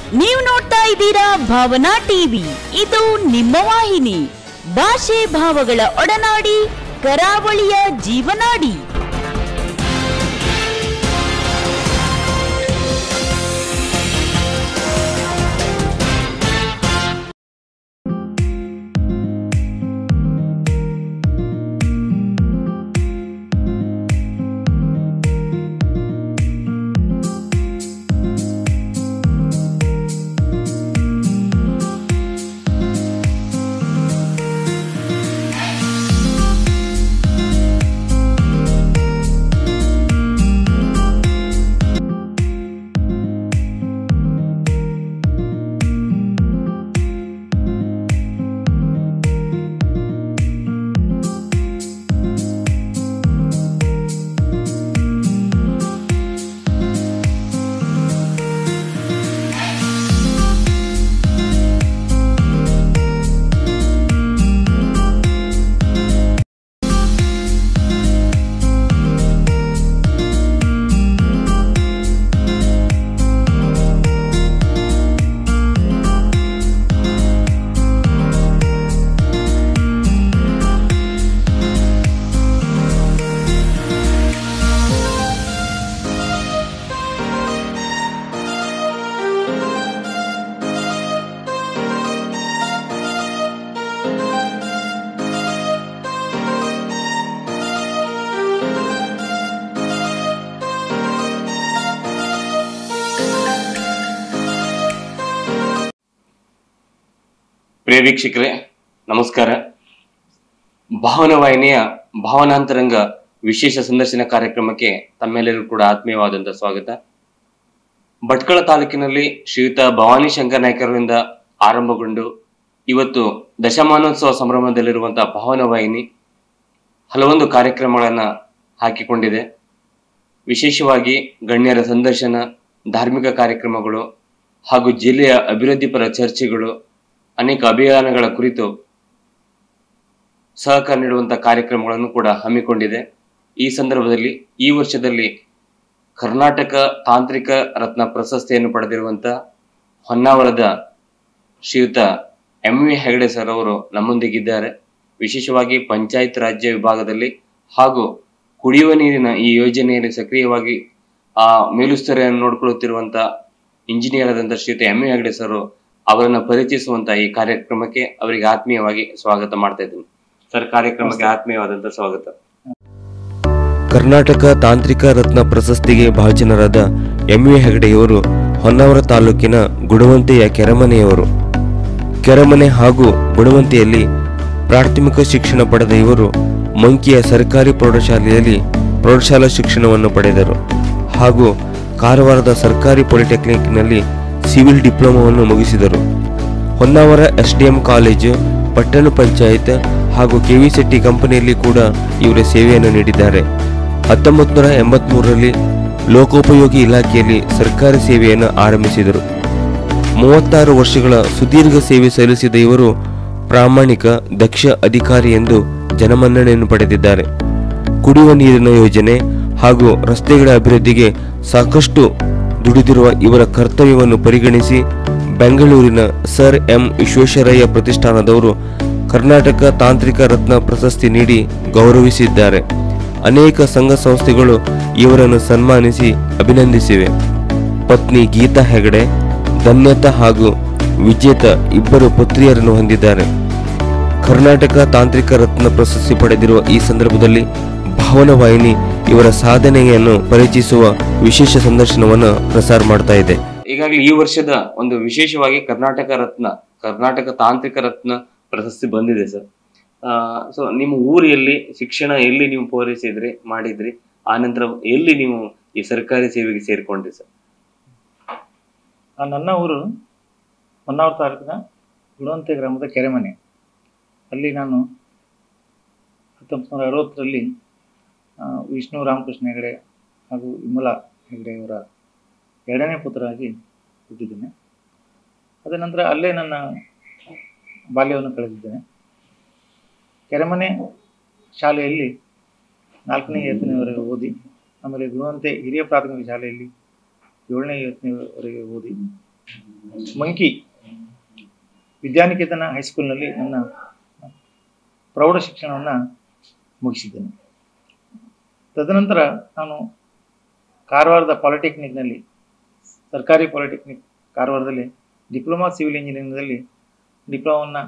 ನೀವು ನೋಡ್ತಾ ಇದ್ದೀರಾ ಭಾವನಾ ಟಿವಿ ಇದು ನಿಮ್ಮ ವಾಹಿನಿ ಭಾಷೆ ಭಾವಗಳ ಒಡನಾಡಿ ಕರಾವಳಿಯ ಜೀವನಾಡಿ ಪ್ರಿಯ ವೀಕ್ಷಕರೇ ನಮಸ್ಕಾರ ಭಾವನ ವಾಹಿನಿಯ ಭಾವನಾಂತರಂಗ ವಿಶೇಷ ಸಂದರ್ಶನ ಕಾರ್ಯಕ್ರಮಕ್ಕೆ ತಮ್ಮೆಲ್ಲರಿಗೂ ಕೂಡ ಆತ್ಮೀಯವಾದಂತಹ ಸ್ವಾಗತ ಭಟ್ಕಳ ತಾಲೂಕಿನಲ್ಲಿ ಶ್ರೀಯುತ ಭವಾನಿ ಶಂಕರ್ ನಾಯ್ಕರಿಂದ ಆರಂಭಗೊಂಡು ಇವತ್ತು ದಶಮಾನೋತ್ಸವ ಸಂಭ್ರಮದಲ್ಲಿರುವಂತಹ ಭಾವನ ವಾಹಿನಿ ಹಲವೊಂದು ಕಾರ್ಯಕ್ರಮಗಳನ್ನ ಹಾಕಿಕೊಂಡಿದೆ ವಿಶೇಷವಾಗಿ ಗಣ್ಯರ ಸಂದರ್ಶನ ಧಾರ್ಮಿಕ ಕಾರ್ಯಕ್ರಮಗಳು ಹಾಗೂ ಜಿಲ್ಲೆಯ ಅಭಿವೃದ್ಧಿಪರ ಚರ್ಚೆಗಳು ಅನೇಕ ಅಭಿಯಾನಗಳ ಕುರಿತು ಸಹಕಾರ ನೀಡುವಂತಹ ಕಾರ್ಯಕ್ರಮಗಳನ್ನು ಕೂಡ ಹಮ್ಮಿಕೊಂಡಿದೆ ಈ ಸಂದರ್ಭದಲ್ಲಿ ಈ ವರ್ಷದಲ್ಲಿ ಕರ್ನಾಟಕ ತಾಂತ್ರಿಕ ರತ್ನ ಪ್ರಶಸ್ತಿಯನ್ನು ಪಡೆದಿರುವಂತ ಹೊನ್ನಾವರದ ಶ್ರೀಯುತ ಎಂ ವಿ ಹೆಗಡೆ ಸರ್ ಅವರು ನಮ್ಮೊಂದಿಗಿದ್ದಾರೆ ವಿಶೇಷವಾಗಿ ಪಂಚಾಯತ್ ರಾಜ್ಯ ವಿಭಾಗದಲ್ಲಿ ಹಾಗೂ ಕುಡಿಯುವ ನೀರಿನ ಈ ಯೋಜನೆಯಲ್ಲಿ ಸಕ್ರಿಯವಾಗಿ ಆ ಮೇಲುಸ್ತರೆಯನ್ನು ನೋಡ್ಕೊಳ್ಳುತ್ತಿರುವಂತ ಇಂಜಿನಿಯರ್ ಆದಂತ ಶ್ರೀಯುತ ಎಂ ವಿ ಹೆಗಡೆ ಸರ್ ಅವರನ್ನ ಪರಿಚಯಿಸುವಂತ ಈ ಕಾರ್ಯಕ್ರಮಕ್ಕೆ ಅವರಿಗೆ ಆತ್ಮೀಯವಾಗಿ ಸ್ವಾಗತ ಮಾಡ್ತಾ ಇದ್ದೀನಿ ಸರ್ ಕಾರ್ಯಕ್ರಮಕ್ಕೆ ಆತ್ಮೀಯವಾದಂತ ಸ್ವಾಗತ ಕರ್ನಾಟಕ ತಾಂತ್ರಿಕ ರತ್ನ ಪ್ರಶಸ್ತಿಗೆ ಭಾಜನರಾದ ಎಂ ವಿ ಹೆಗಡೆಯವರು ಹೊನ್ನಾವರ ತಾಲೂಕಿನ ಗುಣವಂತೆಯ ಕೆರೆಮನೆಯವರು ಕೆರೆಮನೆ ಹಾಗೂ ಗುಣವಂತೆಯಲ್ಲಿ ಪ್ರಾಥಮಿಕ ಶಿಕ್ಷಣ ಪಡೆದ ಇವರು ಮಂಕಿಯ ಸರ್ಕಾರಿ ಪ್ರೌಢಶಾಲೆಯಲ್ಲಿ ಪ್ರೌಢಶಾಲಾ ಶಿಕ್ಷಣವನ್ನು ಪಡೆದರು ಹಾಗೂ ಕಾರವಾರದ ಸರ್ಕಾರಿ ಪಾಲಿಟೆಕ್ನಿಕ್ನಲ್ಲಿ ಸಿವಿಲ್ ಡಿಪ್ಲೊಮಾವನ್ನು ಮುಗಿಸಿದರು ಹೊನ್ನಾವರ ಎಸ್ಡಿಎಂ ಕಾಲೇಜು ಪಟ್ಟಣ ಪಂಚಾಯತ್ ಹಾಗೂ ಕೆವಿಸೆಟ್ಟಿ ಕಂಪನಿಯಲ್ಲಿ ಕೂಡ ಇವರ ಸೇವೆಯನ್ನು ನೀಡಿದ್ದಾರೆ ಹತ್ತೊಂಬತ್ತು ನೂರ ಎಂಬತ್ಮೂರರಲ್ಲಿ ಲೋಕೋಪಯೋಗಿ ಇಲಾಖೆಯಲ್ಲಿ ಸರ್ಕಾರಿ ಸೇವೆಯನ್ನು ಆರಂಭಿಸಿದರು ಮೂವತ್ತಾರು ವರ್ಷಗಳ ಸುದೀರ್ಘ ಸೇವೆ ಸಲ್ಲಿಸಿದ ಇವರು ಪ್ರಾಮಾಣಿಕ ದಕ್ಷ ಅಧಿಕಾರಿ ಎಂದು ಜನಮನ್ನಣೆಯನ್ನು ಪಡೆದಿದ್ದಾರೆ ಕುಡಿಯುವ ನೀರಿನ ಯೋಜನೆ ಹಾಗೂ ರಸ್ತೆಗಳ ಅಭಿವೃದ್ಧಿಗೆ ಸಾಕಷ್ಟು ದುಡಿದಿರುವ ಇವರ ಕರ್ತವ್ಯವನ್ನು ಪರಿಗಣಿಸಿ ಬೆಂಗಳೂರಿನ ಸರ್ ಎಂ ವಿಶ್ವೇಶ್ವರಯ್ಯ ಪ್ರತಿಷ್ಠಾನದವರು ಕರ್ನಾಟಕ ತಾಂತ್ರಿಕ ರತ್ನ ಪ್ರಶಸ್ತಿ ನೀಡಿ ಗೌರವಿಸಿದ್ದಾರೆ ಅನೇಕ ಸಂಘ ಸಂಸ್ಥೆಗಳು ಇವರನ್ನು ಸನ್ಮಾನಿಸಿ ಅಭಿನಂದಿಸಿವೆ ಪತ್ನಿ ಗೀತಾ ಹೆಗಡೆ ಧನ್ಯತಾ ಹಾಗೂ ವಿಜೇತ ಇಬ್ಬರು ಪುತ್ರಿಯರನ್ನು ಹೊಂದಿದ್ದಾರೆ ಕರ್ನಾಟಕ ತಾಂತ್ರಿಕ ರತ್ನ ಪ್ರಶಸ್ತಿ ಪಡೆದಿರುವ ಈ ಸಂದರ್ಭದಲ್ಲಿ ಭಾವನ ವಾಹಿನಿ ಇವರ ಸಾಧನೆಯನ್ನು ಪರಿಚಯಿಸುವ ವಿಶೇಷ ಸಂದರ್ಶನವನ್ನು ಪ್ರಸಾರ ಮಾಡ್ತಾ ಇದೆ ಈಗಾಗಲೇ ಈ ವರ್ಷದ ಒಂದು ವಿಶೇಷವಾಗಿ ಕರ್ನಾಟಕ ರತ್ನ ಕರ್ನಾಟಕ ತಾಂತ್ರಿಕ ರತ್ನ ಪ್ರಶಸ್ತಿ ಬಂದಿದೆ ಸರ್ ಸೊ ನಿಮ್ಮ ಊರಲ್ಲಿ ಶಿಕ್ಷಣ ಎಲ್ಲಿ ನೀವು ಪೂರೈಸಿದ್ರಿ ಮಾಡಿದ್ರಿ ಆ ನಂತರ ಎಲ್ಲಿ ನೀವು ಈ ಸರ್ಕಾರಿ ಸೇವೆಗೆ ಸೇರ್ಕೊಂಡ್ರಿ ಸರ್ ಆ ನನ್ನ ಊರು ಹೊನ್ನಾವರ ತಾಲೂಕಿನ ಗುಣವಂತೆ ಗ್ರಾಮದ ಕೆರೆಮನೆ ಅಲ್ಲಿ ನಾನು ಹತ್ತೊಂಬತ್ತು ನೂರ ಅರವತ್ತರಲ್ಲಿ ಆ, ವಿಷ್ಣು ರಾಮಕೃಷ್ಣ ಹೆಗಡೆ ಹಾಗೂ ವಿಮಲಾ ಹೆಗಡೆಯವರ ಎರಡನೇ ಪುತ್ರರಾಗಿ ಹುಟ್ಟಿದ್ದೇನೆ ಅದ ನಂತರ ಅಲ್ಲೇ ನನ್ನ ಬಾಲ್ಯವನ್ನು ಕಳೆದಿದ್ದೇನೆ ಕೆರೆಮನೆ ಶಾಲೆಯಲ್ಲಿ ನಾಲ್ಕನೇ ಎತ್ತನೆಯವರೆಗೆ ಓದಿ ಆಮೇಲೆ ಗುಣವಂತೆ ಹಿರಿಯ ಪ್ರಾಥಮಿಕ ಶಾಲೆಯಲ್ಲಿ ಏಳನೇ ಐವತ್ತನೇವರೆಗೆ ಓದಿ ಮಂಕಿ ವಿದ್ಯಾನಿಕೇತನ ಹೈಸ್ಕೂಲ್ನಲ್ಲಿ ನನ್ನ ಪ್ರೌಢ ಶಿಕ್ಷಣವನ್ನು ಮುಗಿಸಿದ್ದೇನೆ ತದನಂತರ ನಾನು ಕಾರವಾರದ ಪಾಲಿಟೆಕ್ನಿಕ್ನಲ್ಲಿ ಸರ್ಕಾರಿ ಪಾಲಿಟೆಕ್ನಿಕ್ ಕಾರವಾರದಲ್ಲಿ ಡಿಪ್ಲೊಮಾ ಸಿವಿಲ್ ಇಂಜಿನಿಯರಿಂಗ್ನಲ್ಲಿ ಡಿಪ್ಲೊಮವನ್ನು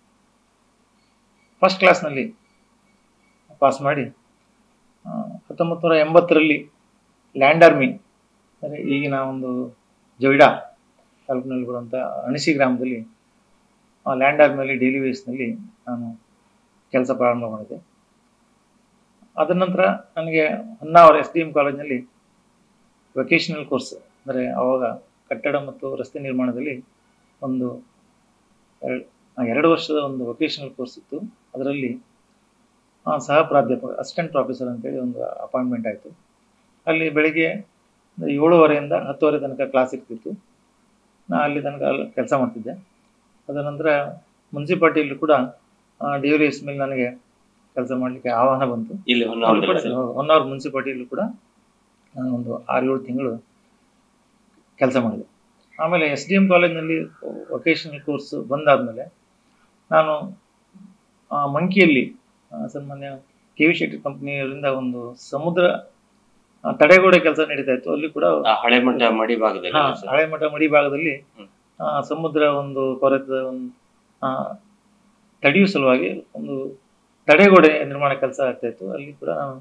ಫಸ್ಟ್ ಕ್ಲಾಸ್ನಲ್ಲಿ ಪಾಸ್ ಮಾಡಿ ಆ, ಹತ್ತೊಂಬತ್ತು ನೂರ ಎಂಬತ್ತರಲ್ಲಿ ಲ್ಯಾಂಡ್ ಆರ್ಮಿ ಅಂದರೆ ಈಗಿನ ಒಂದು ಜೊಯ್ಡಾ ತಾಲೂಕಿನಲ್ಲಿ ಬರುವಂಥ ಅಣಸಿ ಗ್ರಾಮದಲ್ಲಿ ಆ ಲ್ಯಾಂಡ್ ಆರ್ಮಿಯಲ್ಲಿ ಡೈಲಿ ವೇಸ್ನಲ್ಲಿ ನಾನು ಕೆಲಸ ಪ್ರಾರಂಭ ಮಾಡಿದೆ ಅದರ ನಂತರ ನನಗೆ ಹೊನ್ನಾವರ ಎಸ್ ಡಿ ಎಂ ಕಾಲೇಜಿನಲ್ಲಿ ವೊಕೇಶನಲ್ ಕೋರ್ಸ್ ಅಂದರೆ ಆವಾಗ ಕಟ್ಟಡ ಮತ್ತು ರಸ್ತೆ ನಿರ್ಮಾಣದಲ್ಲಿ ಒಂದು ಎರಡು ಆ, ಎರಡು ವರ್ಷದ ಒಂದು ವೊಕೇಶನಲ್ ಕೋರ್ಸ್ ಇತ್ತು ಅದರಲ್ಲಿ ಆ, ಸಹ ಪ್ರಾಧ್ಯಾಪಕ ಅಸಿಸ್ಟೆಂಟ್ ಪ್ರೊಫೆಸರ್ ಅಂತೇಳಿ ಒಂದು ಅಪಾಯಿಂಟ್ಮೆಂಟ್ ಆಯಿತು ಅಲ್ಲಿ ಬೆಳಿಗ್ಗೆ ಒಂದು ಏಳುವರೆಯಿಂದ ಹತ್ತುವರೆ ತನಕ ಕ್ಲಾಸ್ ಇರ್ತಿತ್ತು ನಾ ಅಲ್ಲಿ ತನಕ ಅಲ್ಲಿ ಕೆಲಸ ಮಾಡ್ತಿದ್ದೆ ಅದರ ನಂತರ ಮುನ್ಸಿಪಾಲ್ಟಿಯಲ್ಲಿ ಕೂಡ ಡಿ ಎಸ್ ಮೇಲೆ ನನಗೆ ಕೆಲಸ ಮಾಡಲಿಕ್ಕೆ ಆಹ್ವಾನ ಬಂತು ಇಲ್ಲಿ ಹೊನ್ನಾವರದಲ್ಲಿ ಸರ್? ಒನ್ ಅವರ್ ಮುನ್ಸಿಪಾಲ್ಟಿಯಲ್ಲೂ ಕೂಡ ನಾನು ಒಂದು ಆರು ಏಳು ತಿಂಗಳು ಕೆಲಸ ಮಾಡಿದೆ ಆಮೇಲೆ ಎಸ್ ಡಿ ಎಮ್ ಕಾಲೇಜ್ನಲ್ಲಿ ವೊಕೇಶನಲ್ ಕೋರ್ಸ್ ಬಂದಾದಮೇಲೆ ನಾನು ಆ, ಮಂಕಿಯಲ್ಲಿ ಆ, ಸನ್ಮಾನ್ಯ ಕೆ ವಿ ಶೆಟ್ಟಿ ಕಂಪ್ನಿಯವರಿಂದ ಒಂದು ಸಮುದ್ರ ಆ, ತಡೆಗೋಡೆ ಕೆಲಸ ನಡೀತಾ ಇತ್ತು ಅಲ್ಲಿ ಕೂಡ ಆ ಹಳೆ ಮಠ ಮಡಿ ಭಾಗದಲ್ಲಿ ಹಾ, ಸರ್? ಹಳೆ ಮಠ ಮಡಿ ಭಾಗದಲ್ಲಿ ಹ್ಮ್. ಆ, ಸಮುದ್ರ ಒಂದು ಕೊರೆತ ಒಂದು ಆ, ತಡೆಯುವ ಸಲುವಾಗಿ ಒಂದು ತಡೆಗೋಡೆ ನಿರ್ಮಾಣ ಕೆಲಸ ಆಗ್ತಾ ಇತ್ತು ಅಲ್ಲಿ ಕೂಡ ನಾನು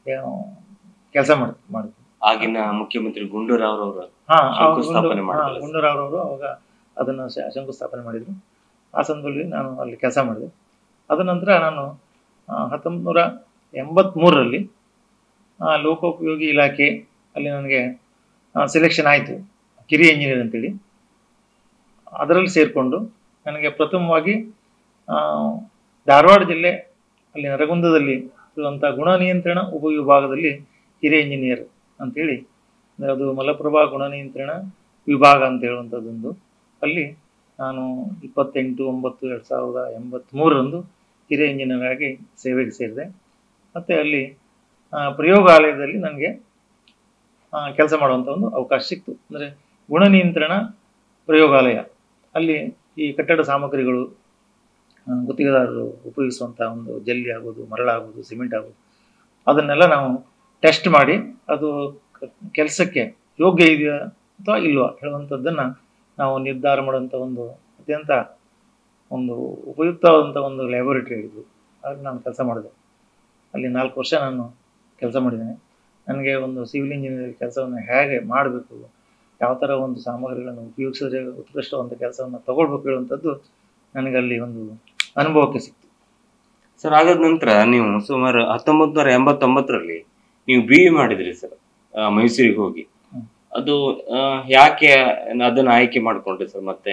ಕೆಲಸ ಮಾಡ್ ಮಾಡಿದ್ದೆ ಆಗಿನ ಮುಖ್ಯಮಂತ್ರಿ ಗುಂಡೂರಾವ್ ಅವರು ಹಾ ಶಂಕುಸ್ಥಾಪನೆ ಮಾಡಿದ್ರಲ್ಲ ಸರ್? ಗುಂಡೂರಾವ್ರವರು ಅವಾಗ ಅದನ್ನು ಶ- ಶಂಕುಸ್ಥಾಪನೆ ಮಾಡಿದ್ರು ಆ ಸಂದರ್ಭದಲ್ಲಿ ನಾನು ಅಲ್ಲಿ ಕೆಲಸ ಮಾಡಿದೆ ಅದ ನಂತರ ನಾನು ಹತ್ತೊಂಬತ್ತು ನೂರ ಎಂಬತ್ತ್ಮೂರರಲ್ಲಿ ಆ, ಲೋಕೋಪಯೋಗಿ ಇಲಾಖೆ ಅಲ್ಲಿ ನನಗೆ ಸೆಲೆಕ್ಷನ್ ಆಯಿತು ಕಿರಿಯ ಇಂಜಿನಿಯರ್ ಅಂತೇಳಿ ಅದರಲ್ಲಿ ಸೇರಿಕೊಂಡು ನನಗೆ ಪ್ರಥಮವಾಗಿ ಆ, ಧಾರವಾಡ ಜಿಲ್ಲೆ ಅಲ್ಲಿ ನರಗುಂದದಲ್ಲಿ ಇರುವಂಥ ಗುಣ ನಿಯಂತ್ರಣ ಉಪವಿಭಾಗದಲ್ಲಿ ಹಿರಿಯ ಇಂಜಿನಿಯರ್ ಅಂತೇಳಿ ಅಂದ್ರೆ ಅದು ಮಲಪ್ರಭಾ ಗುಣ ನಿಯಂತ್ರಣ ವಿಭಾಗ ಅಂತ ಹೇಳುವಂಥದ್ದೊಂದು ಅಲ್ಲಿ ನಾನು ಇಪ್ಪತ್ತೆಂಟು ಒಂಬತ್ತು ಎರಡು ಸಾವಿರದ ಎಂಬತ್ತ್ಮೂರರಂದು ಹಿರಿಯ ಇಂಜಿನಿಯರ್ ಆಗಿ ಸೇವೆಗೆ ಸೇರಿದೆ ಮತ್ತು ಅಲ್ಲಿ ಆ, ಪ್ರಯೋಗಾಲಯದಲ್ಲಿ ನನಗೆ ಕೆಲಸ ಮಾಡುವಂಥ ಒಂದು ಅವಕಾಶ ಸಿಕ್ತು ಅಂದರೆ ಗುಣ ನಿಯಂತ್ರಣ ಪ್ರಯೋಗಾಲಯ ಅಲ್ಲಿ ಈ ಕಟ್ಟಡ ಸಾಮಗ್ರಿಗಳು ಆ, ಗುತ್ತಿಗೆದಾರರು ಉಪಯೋಗಿಸುವಂಥ ಒಂದು ಜಲ್ಲಿ ಆಗೋದು ಮರಳಾಗೋದು ಸಿಮೆಂಟ್ ಆಗೋದು ಅದನ್ನೆಲ್ಲ ನಾವು ಟೆಸ್ಟ್ ಮಾಡಿ ಅದು ಕೆಲಸಕ್ಕೆ ಯೋಗ್ಯ ಇದೆಯಾ ಅಥವಾ ಇಲ್ವಾ ಹೇಳುವಂಥದ್ದನ್ನು ನಾವು ನಿರ್ಧಾರ ಮಾಡುವಂಥ ಒಂದು ಅತ್ಯಂತ ಒಂದು ಉಪಯುಕ್ತವಾದಂಥ ಒಂದು ಲ್ಯಾಬೊರೇಟರಿ ಆಗಿದ್ದು ಅಲ್ಲಿ ನಾನು ಕೆಲಸ ಮಾಡಿದೆ ಅಲ್ಲಿ ನಾಲ್ಕು ವರ್ಷ ನಾನು ಕೆಲಸ ಮಾಡಿದ್ದೇನೆ ನನಗೆ ಒಂದು ಸಿವಿಲ್ ಇಂಜಿನಿಯರ್ ಕೆಲಸವನ್ನು ಹೇಗೆ ಮಾಡಬೇಕು ಯಾವ ಥರ ಒಂದು ಸಾಮಗ್ರಿಗಳನ್ನು ಉಪಯೋಗಿಸಿದ್ರೆ ಉತ್ಕೃಷ್ಟವಾದಂಥ ಕೆಲಸವನ್ನು ತಗೊಳ್ಬೇಕು ಹೇಳುವಂಥದ್ದು ನನಗೆ ಅಲ್ಲಿ ಒಂದು ಅನುಭವಕ್ಕೆ ಸಿಕ್ತು ಸರ್ ಆಗಾದ ನಂತರ ನೀವು ಸುಮಾರು ಹತ್ತೊಂಬತ್ತು ನೂರ ಎಂಬತ್ತೊಂಬತ್ತರಲ್ಲಿ ನೀವು ಬಿ ಎ ಮಾಡಿದ್ರಿ ಸರ್ ಆ, ಮೈಸೂರಿಗೆ ಹೋಗಿ ಹ್ಮ್. ಅದು ಆ, ಯಾಕೆ ಅದನ್ನ ಆಯ್ಕೆ ಮಾಡ್ಕೊಂಡ್ರಿ ಸರ್ ಮತ್ತೆ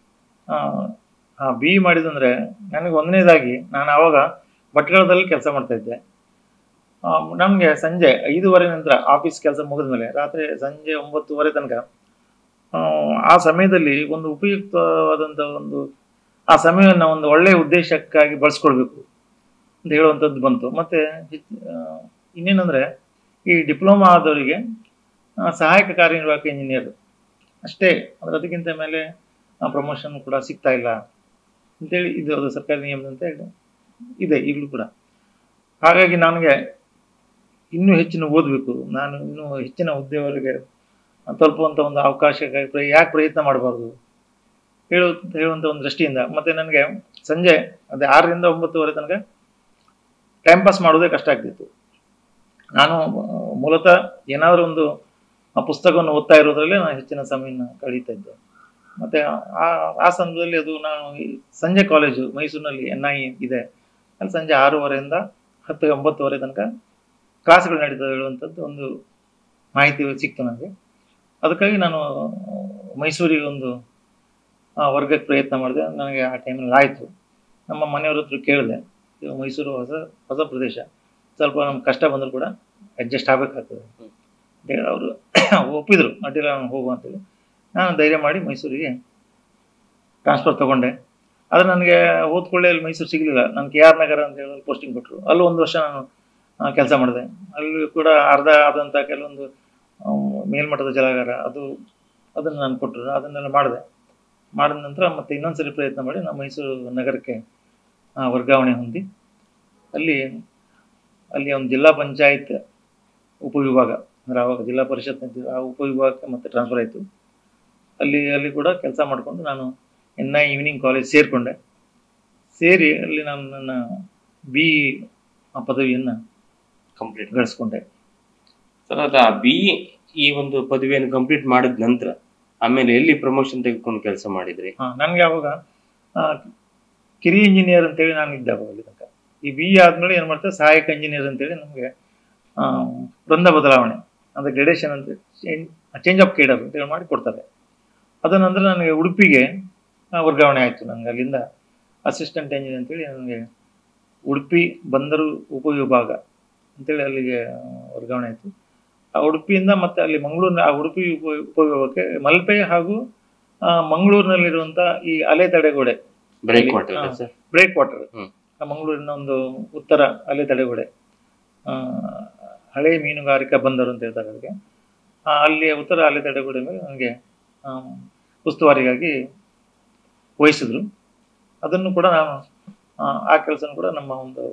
ಬಿ ಇ ಮಾಡಿದಂದ್ರೆ ನನಗೆ ಒಂದನೇದಾಗಿ ನಾನು ಆವಾಗ ಭಟ್ಕಳದಲ್ಲಿ ಕೆಲಸ ಮಾಡ್ತಾ ಇದ್ದೆ ನಮಗೆ ಸಂಜೆ ಐದೂವರೆ ನಂತರ ಆಫೀಸ್ ಕೆಲಸ ಮುಗಿದ್ಮೇಲೆ ರಾತ್ರಿ ಸಂಜೆ ಒಂಬತ್ತುವರೆ ತನಕ ಆ, ಆ ಸಮಯದಲ್ಲಿ ಒಂದು ಉಪಯುಕ್ತವಾದಂಥ ಒಂದು ಆ ಸಮಯವನ್ನು ಒಂದು ಒಳ್ಳೆಯ ಉದ್ದೇಶಕ್ಕಾಗಿ ಬಳಸ್ಕೊಳ್ಬೇಕು ಅಂತ ಹೇಳುವಂಥದ್ದು ಬಂತು ಮತ್ತು ಇನ್ನೇನಂದರೆ ಈ ಡಿಪ್ಲೊಮಾ ಆದವರಿಗೆ ಆ, ಸಹಾಯಕ ಕಾರ್ಯನಿರ್ವಾಹಕ ಇಂಜಿನಿಯರ್ ಅಷ್ಟೇ ಅಂದ್ರೆ ಅದಕ್ಕಿಂತ ಮೇಲೆ ಪ್ರಮೋಷನ್ ಕೂಡ ಸಿಗ್ತಾ ಇಲ್ಲ ಅಂತೇಳಿ ಇದು ಅದು ಸರ್ಕಾರಿ ನಿಯಮದಂತೆ ಇದೆ ಈಗಲೂ ಕೂಡ ಹಾಗಾಗಿ ನನಗೆ ಇನ್ನೂ ಹೆಚ್ಚಿನ ಓದಬೇಕು ನಾನು ಇನ್ನೂ ಹೆಚ್ಚಿನ ಹುದ್ದೆವರೆಗೆ ತಲುಪುವಂಥ ಒಂದು ಅವಕಾಶಕ್ಕಾಗಿ ಪ್ರ ಯಾಕೆ ಪ್ರಯತ್ನ ಮಾಡಬಾರ್ದು ಹೇಳು ಹೇಳುವಂಥ ಒಂದು ದೃಷ್ಟಿಯಿಂದ ಮತ್ತು ನನಗೆ ಸಂಜೆ ಅದೇ ಆರರಿಂದ ಒಂಬತ್ತುವರೆ ತನಕ ಟೈಮ್ ಪಾಸ್ ಮಾಡೋದೇ ಕಷ್ಟ ಆಗ್ತಿತ್ತು ನಾನು ಆ, ಮೂಲತಃ ಏನಾದರೂ ಒಂದು ಆ ಪುಸ್ತಕವನ್ನು ಓದ್ತಾ ಇರೋದ್ರಲ್ಲೇ ನಾನು ಹೆಚ್ಚಿನ ಸಮಯನ ಕಳೀತಾ ಇದ್ದೆ ಮತ್ತು ಆ ಆ ಸಂದರ್ಭದಲ್ಲಿ ಅದು ನಾನು ಈ ಸಂಜೆ ಕಾಲೇಜು ಮೈಸೂರಿನಲ್ಲಿ ಎನ್ ಐ ಇದೆ ಅಲ್ಲಿ ಸಂಜೆ ಆರೂವರೆಯಿಂದ ಹತ್ತು ಒಂಬತ್ತುವರೆ ತನಕ ಕ್ಲಾಸ್ಗಳು ನಡೀತವೆ ಹೇಳುವಂಥದ್ದು ಒಂದು ಮಾಹಿತಿ ಸಿಕ್ತು ನನಗೆ ಅದಕ್ಕಾಗಿ ನಾನು ಮೈಸೂರಿಗೆ ಒಂದು ಆ, ವರ್ಗಕ್ಕೆ ಪ್ರಯತ್ನ ಮಾಡಿದೆ ನನಗೆ ಆ ಟೈಮಲ್ಲಿ ಆಯಿತು ನಮ್ಮ ಮನೆಯವ್ರ ಹತ್ರ ಕೇಳಿದೆ ಇದು ಮೈಸೂರು ಹೊಸ ಹೊಸ ಪ್ರದೇಶ ಸ್ವಲ್ಪ ನಮ್ಗೆ ಕಷ್ಟ ಬಂದರೂ ಕೂಡ ಅಡ್ಜಸ್ಟ್ ಆಗಬೇಕಾಗ್ತದೆ ಅಂತೇಳಿ ಅವರು ಒಪ್ಪಿದ್ರು ಅಡ್ಡಿಲ್ಲ ನಾನು ಹೋಗು ಅಂತೇಳಿ ನಾನು ಧೈರ್ಯ ಮಾಡಿ ಮೈಸೂರಿಗೆ ಟ್ರಾನ್ಸ್ಫರ್ ತೊಗೊಂಡೆ ಆದರೆ ನನಗೆ ಓದ್ಕೊಳ್ಳೆ ಅಲ್ಲಿ ಮೈಸೂರು ಸಿಗಲಿಲ್ಲ ನಾನು ಕೆ ಆರ್ ನಗರ ಅಂತ ಹೇಳಿ ಪೋಸ್ಟಿಂಗ್ ಕೊಟ್ಟರು ಅಲ್ಲೂ ಒಂದು ವರ್ಷ ನಾನು ಕೆಲಸ ಮಾಡಿದೆ ಅಲ್ಲಿ ಕೂಡ ಅರ್ಧ ಆದಂಥ ಕೆಲವೊಂದು ಆ, ಮೇಲ್ಮಟ್ಟದ ಜಲಾಗಾರ ಅದು ಅದನ್ನು ನಾನು ಕೊಟ್ಟರು ಅದನ್ನೆಲ್ಲ ಮಾಡಿದೆ ಮಾಡಿದ ನಂತರ ಮತ್ತೆ ಇನ್ನೊಂದ್ಸರಿ ಪ್ರಯತ್ನ ಮಾಡಿ ನಾವು ಮೈಸೂರು ನಗರಕ್ಕೆ ಆ, ವರ್ಗಾವಣೆ ಹೊಂದಿ ಅಲ್ಲಿ ಅಲ್ಲಿ ಒಂದು ಜಿಲ್ಲಾ ಪಂಚಾಯತ್ ಉಪವಿಭಾಗ ಅಂದರೆ ಆವಾಗ ಜಿಲ್ಲಾ ಪರಿಷತ್ ಅಂತ ಆ ಉಪವಿಭಾಗಕ್ಕೆ ಮತ್ತೆ ಟ್ರಾನ್ಸ್ಫರ್ ಆಯಿತು ಅಲ್ಲಿ ಅಲ್ಲಿ ಕೂಡ ಕೆಲಸ ಮಾಡಿಕೊಂಡು ನಾನು ಎನ್ ಐ ಈವ್ನಿಂಗ್ ಕಾಲೇಜ್ ಸೇರಿಕೊಂಡೆ ಸೇರಿ ಅಲ್ಲಿ ನಾನು ನನ್ನ ಬಿ ಪದವಿಯನ್ನು ಕಂಪ್ಲೀಟ್ ಗಳಿಸ್ಕೊಂಡೆ ಸರ್ ಅದ ಬಿ ಈ ಒಂದು ಪದವಿಯನ್ನು ಕಂಪ್ಲೀಟ್ ಮಾಡಿದ ನಂತರ ಆಮೇಲೆ ಎಲ್ಲಿ ಪ್ರಮೋಷನ್ ತೆಗೆದುಕೊಂಡು ಕೆಲಸ ಮಾಡಿದ್ರಿ ಹಾಂ ನನಗೆ ಅವಾಗ ಆ, ಕಿರಿ ಇಂಜಿನಿಯರ್ ಅಂತೇಳಿ ನಾನು ಇದ್ದೆ ಅವಾಗ ಅಲ್ಲಿ ತನಕ ಈ ಬಿ ಆದಮೇಲೆ ಏನು ಮಾಡ್ತಾರೆ ಸಹಾಯಕ ಇಂಜಿನಿಯರ್ ಅಂತೇಳಿ ನಮಗೆ ವೃಂದ ಬದಲಾವಣೆ ಅಂದರೆ ಗ್ರೇಡೇಷನ್ ಅಂತ ಚೇಂಜ್ ಆಫ್ ಕೇಡರ್ ಅಂತೇಳಿ ಮಾಡಿ ಕೊಡ್ತಾರೆ ಅದ ನಂತರ ನನಗೆ ಉಡುಪಿಗೆ ಆ, ವರ್ಗಾವಣೆ ಆಯಿತು ನನಗೆ ಅಲ್ಲಿಂದ ಅಸಿಸ್ಟೆಂಟ್ ಇಂಜಿನಿಯರ್ ಅಂತೇಳಿ ನನಗೆ ಉಡುಪಿ ಬಂದರು ಉಪವಿಭಾಗ ಅಂತೇಳಿ ಅಲ್ಲಿಗೆ ಆ, ವರ್ಗಾವಣೆ ಆಯಿತು ಆ ಉಡುಪಿಯಿಂದ ಮತ್ತೆ ಅಲ್ಲಿ ಮಂಗಳೂರಿನ ಆ ಉಡುಪಿ ಉಪ ಉಪವಿಭಾಗಕ್ಕೆ ಮಲ್ಪೆ ಹಾಗೂ ಆ, ಮಂಗಳೂರಿನಲ್ಲಿರುವಂಥ ಈ ಅಲೆ ತಡೆಗೋಡೆ ಬ್ರೇಕ್ ಇಲ್ಲಿ- ವಾಟರ್ ಹಾ. ಸರ್ ಬ್ರೇಕ್ ವಾಟರ್ ಹ್ಮ್. ಮಂಗಳೂರಿನ ಒಂದು ಉತ್ತರ ಅಲೆ ತಡೆಗೋಡೆ ಆ, ಹಳೆ ಮೀನುಗಾರಿಕಾ ಬಂದರು ಅಂತ ಹೇಳ್ತಾರೆ ಅದಕ್ಕೆ ಆ, ಅಲ್ಲಿಯ ಉತ್ತರ ಅಲೆ ತಡೆಗೋಡೆ ಮೇಲೆ ನನಗೆ ಆ, ಉಸ್ತುವಾರಿಗಾಗಿ ವಹಿಸಿದ್ರು ಅದನ್ನು ಕೂಡ ನಾನು ಆ, ಆ ಕೆಲಸನೂ ಕೂಡ ನಮ್ಮ ಒಂದು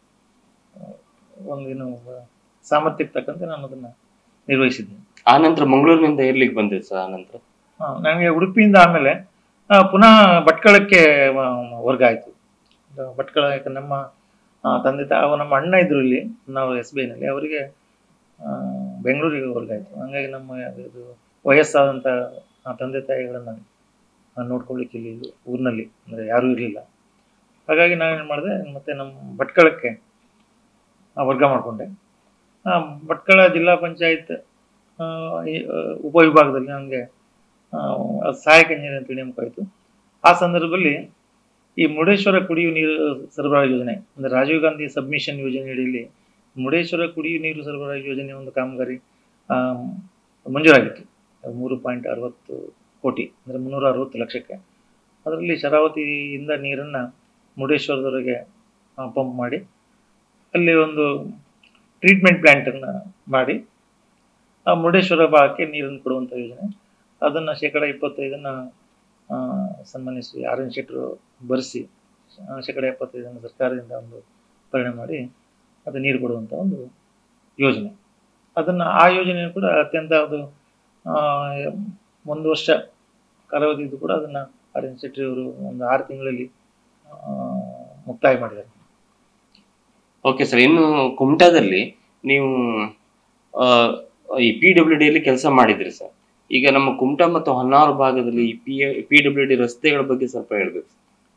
ಆ, ಒಂದು ಏನು ಸಾಮರ್ಥ್ಯಕ್ಕೆ ತಕ್ಕಂತೆ ನಾನು ಅದನ್ನು ನಿರ್ವಹಿಸಿದ್ದೆ ಆ ನಂತರ ಮಂಗಳೂರಿನಿಂದ ಎಲ್ಲಿಗೆ ಬಂದ್ರಿ ಸರ್ ಆ ನಂತರ ಆ, ನನಗೆ ಉಡುಪಿಯಿಂದ ಆಮೇಲೆ ಆ, ಪುನಃ ಭಟ್ಕಳಕ್ಕೆ ವ- ವರ್ಗ ಆಯಿತು ಭಟ್ಕಳ ಯಾಕೆ ನಮ್ಮ ಆ, ತಂದೆ ತಾ ಅವ ನಮ್ಮ ಅಣ್ಣ ಇದ್ರು ಇಲ್ಲಿ ನಾವು ಎಸ್ ಬಿ ಐನಲ್ಲಿ ಅವರಿಗೆ ಆ, ಬೆಂಗಳೂರಿಗೆ ವರ್ಗ ಆಯಿತು ಹಂಗಾಗಿ ನಮ್ಮ ಇದು ವಯಸ್ಸಾದಂಥ ಆ ತಂದೆ ತಾಯಿಗಳನ್ನು ನೋಡ್ಕೊಳ್ಳಿಕ್ಕೆ ಇಲ್ಲಿ ಊರಿನಲ್ಲಿ ಅಂದರೆ ಯಾರೂ ಇರಲಿಲ್ಲ ಹಾಗಾಗಿ ನಾವೇನು ಮಾಡಿದೆ ಮತ್ತೆ ನಮ್ಮ ಭಟ್ಕಳಕ್ಕೆ ಆ, ವರ್ಗ ಮಾಡಿಕೊಂಡೆ ಭಟ್ಕಳ ಜಿಲ್ಲಾ ಪಂಚಾಯತ್ ಆ, ಈ, ಆ, ಉಪವಿಭಾಗದಲ್ಲಿ ನನಗೆ ಆ, ಸಹಾಯಕ ಇಂಜಿನಿಯರ್ ಅಂತ ನೇಮಕ ಆಯಿತು ಆ ಸಂದರ್ಭದಲ್ಲಿ ಈ ಮುರುಡೇಶ್ವರ ಕುಡಿಯುವ ನೀರು ಸರಬರಾಜು ಯೋಜನೆ ಅಂದರೆ ರಾಜೀವ್ ಗಾಂಧಿ ಸಬ್ಮಿಷನ್ ಯೋಜನೆ ಅಡಿಯಲ್ಲಿ ಮುರುಡೇಶ್ವರ ಕುಡಿಯುವ ನೀರು ಸರಬರಾಜು ಯೋಜನೆ ಒಂದು ಕಾಮಗಾರಿ ಆ, ಮಂಜೂರಾಗಿತ್ತು ಮೂರು ಪಾಯಿಂಟ್ ಅರವತ್ತು ಕೋಟಿ ಅಂದರೆ ಮುನ್ನೂರ ಅರವತ್ತು ಲಕ್ಷಕ್ಕೆ ಅದರಲ್ಲಿ ಶರಾವತಿಯಿಂದ ನೀರನ್ನು ಮುರುಡೇಶ್ವರದವರೆಗೆ ಪಂಪ್ ಮಾಡಿ ಅಲ್ಲಿ ಒಂದು ಟ್ರೀಟ್ಮೆಂಟ್ ಪ್ಲ್ಯಾಂಟನ್ನು ಮಾಡಿ ಆ ಮುರುಡೇಶ್ವರ ಭಾಗಕ್ಕೆ ನೀರನ್ನು ಕೊಡುವಂಥ ಯೋಜನೆ ಅದನ್ನು ಶೇಕಡ ಇಪ್ಪತ್ತೈದನ್ನು ಸನ್ಮಾನ್ಯ ಶ್ರೀ ಆರ್ ಎನ್ ಶೆಟ್ಟರು ಬರೆಸಿ ಶೇಕಡ ಎಪ್ಪತ್ತೈದನ್ನು ಸರ್ಕಾರದಿಂದ ಒಂದು ಪರಿಣಾಮ ಮಾಡಿ ಅದು ನೀರು ಕೊಡುವಂಥ ಒಂದು ಯೋಜನೆ ಅದನ್ನು ಆ ಯೋಜನೆಯು ಕೂಡ ಅತ್ಯಂತ ಅದು ಆ, ಒಂದು ವರ್ಷ ಕಾಲಾವಧಿದ್ದು ಕೂಡ ಅದನ್ನು ಆರ್ ಎನ್ ಶೆಟ್ಟಿ ಅವರು ಒಂದು ಆರು ತಿಂಗಳಲ್ಲಿ ಆ, ಮುಕ್ತಾಯ ಮಾಡಿದ್ದಾರೆ ಓಕೆ ಸರ್ ಇನ್ನು ಕುಮಟಾದಲ್ಲಿ ನೀವು ಆ, ಈ ಪಿ ಡಬ್ಲ್ಯೂ ಡಿಯಲ್ಲಿ ಕೆಲಸ ಮಾಡಿದ್ರಿ ಸರ್ ಈಗ ನಮ್ಮ ಕುಮಟಾ ಮತ್ತು ಹೊನ್ನಾವರ ಭಾಗದಲ್ಲಿ ಈ ಪಿ ಪಿ ಡಬ್ಲ್ಯೂ ಡಿ ರಸ್ತೆಗಳ ಬಗ್ಗೆ ಸ್ವಲ್ಪ ಹೇಳ್ಬೇಕು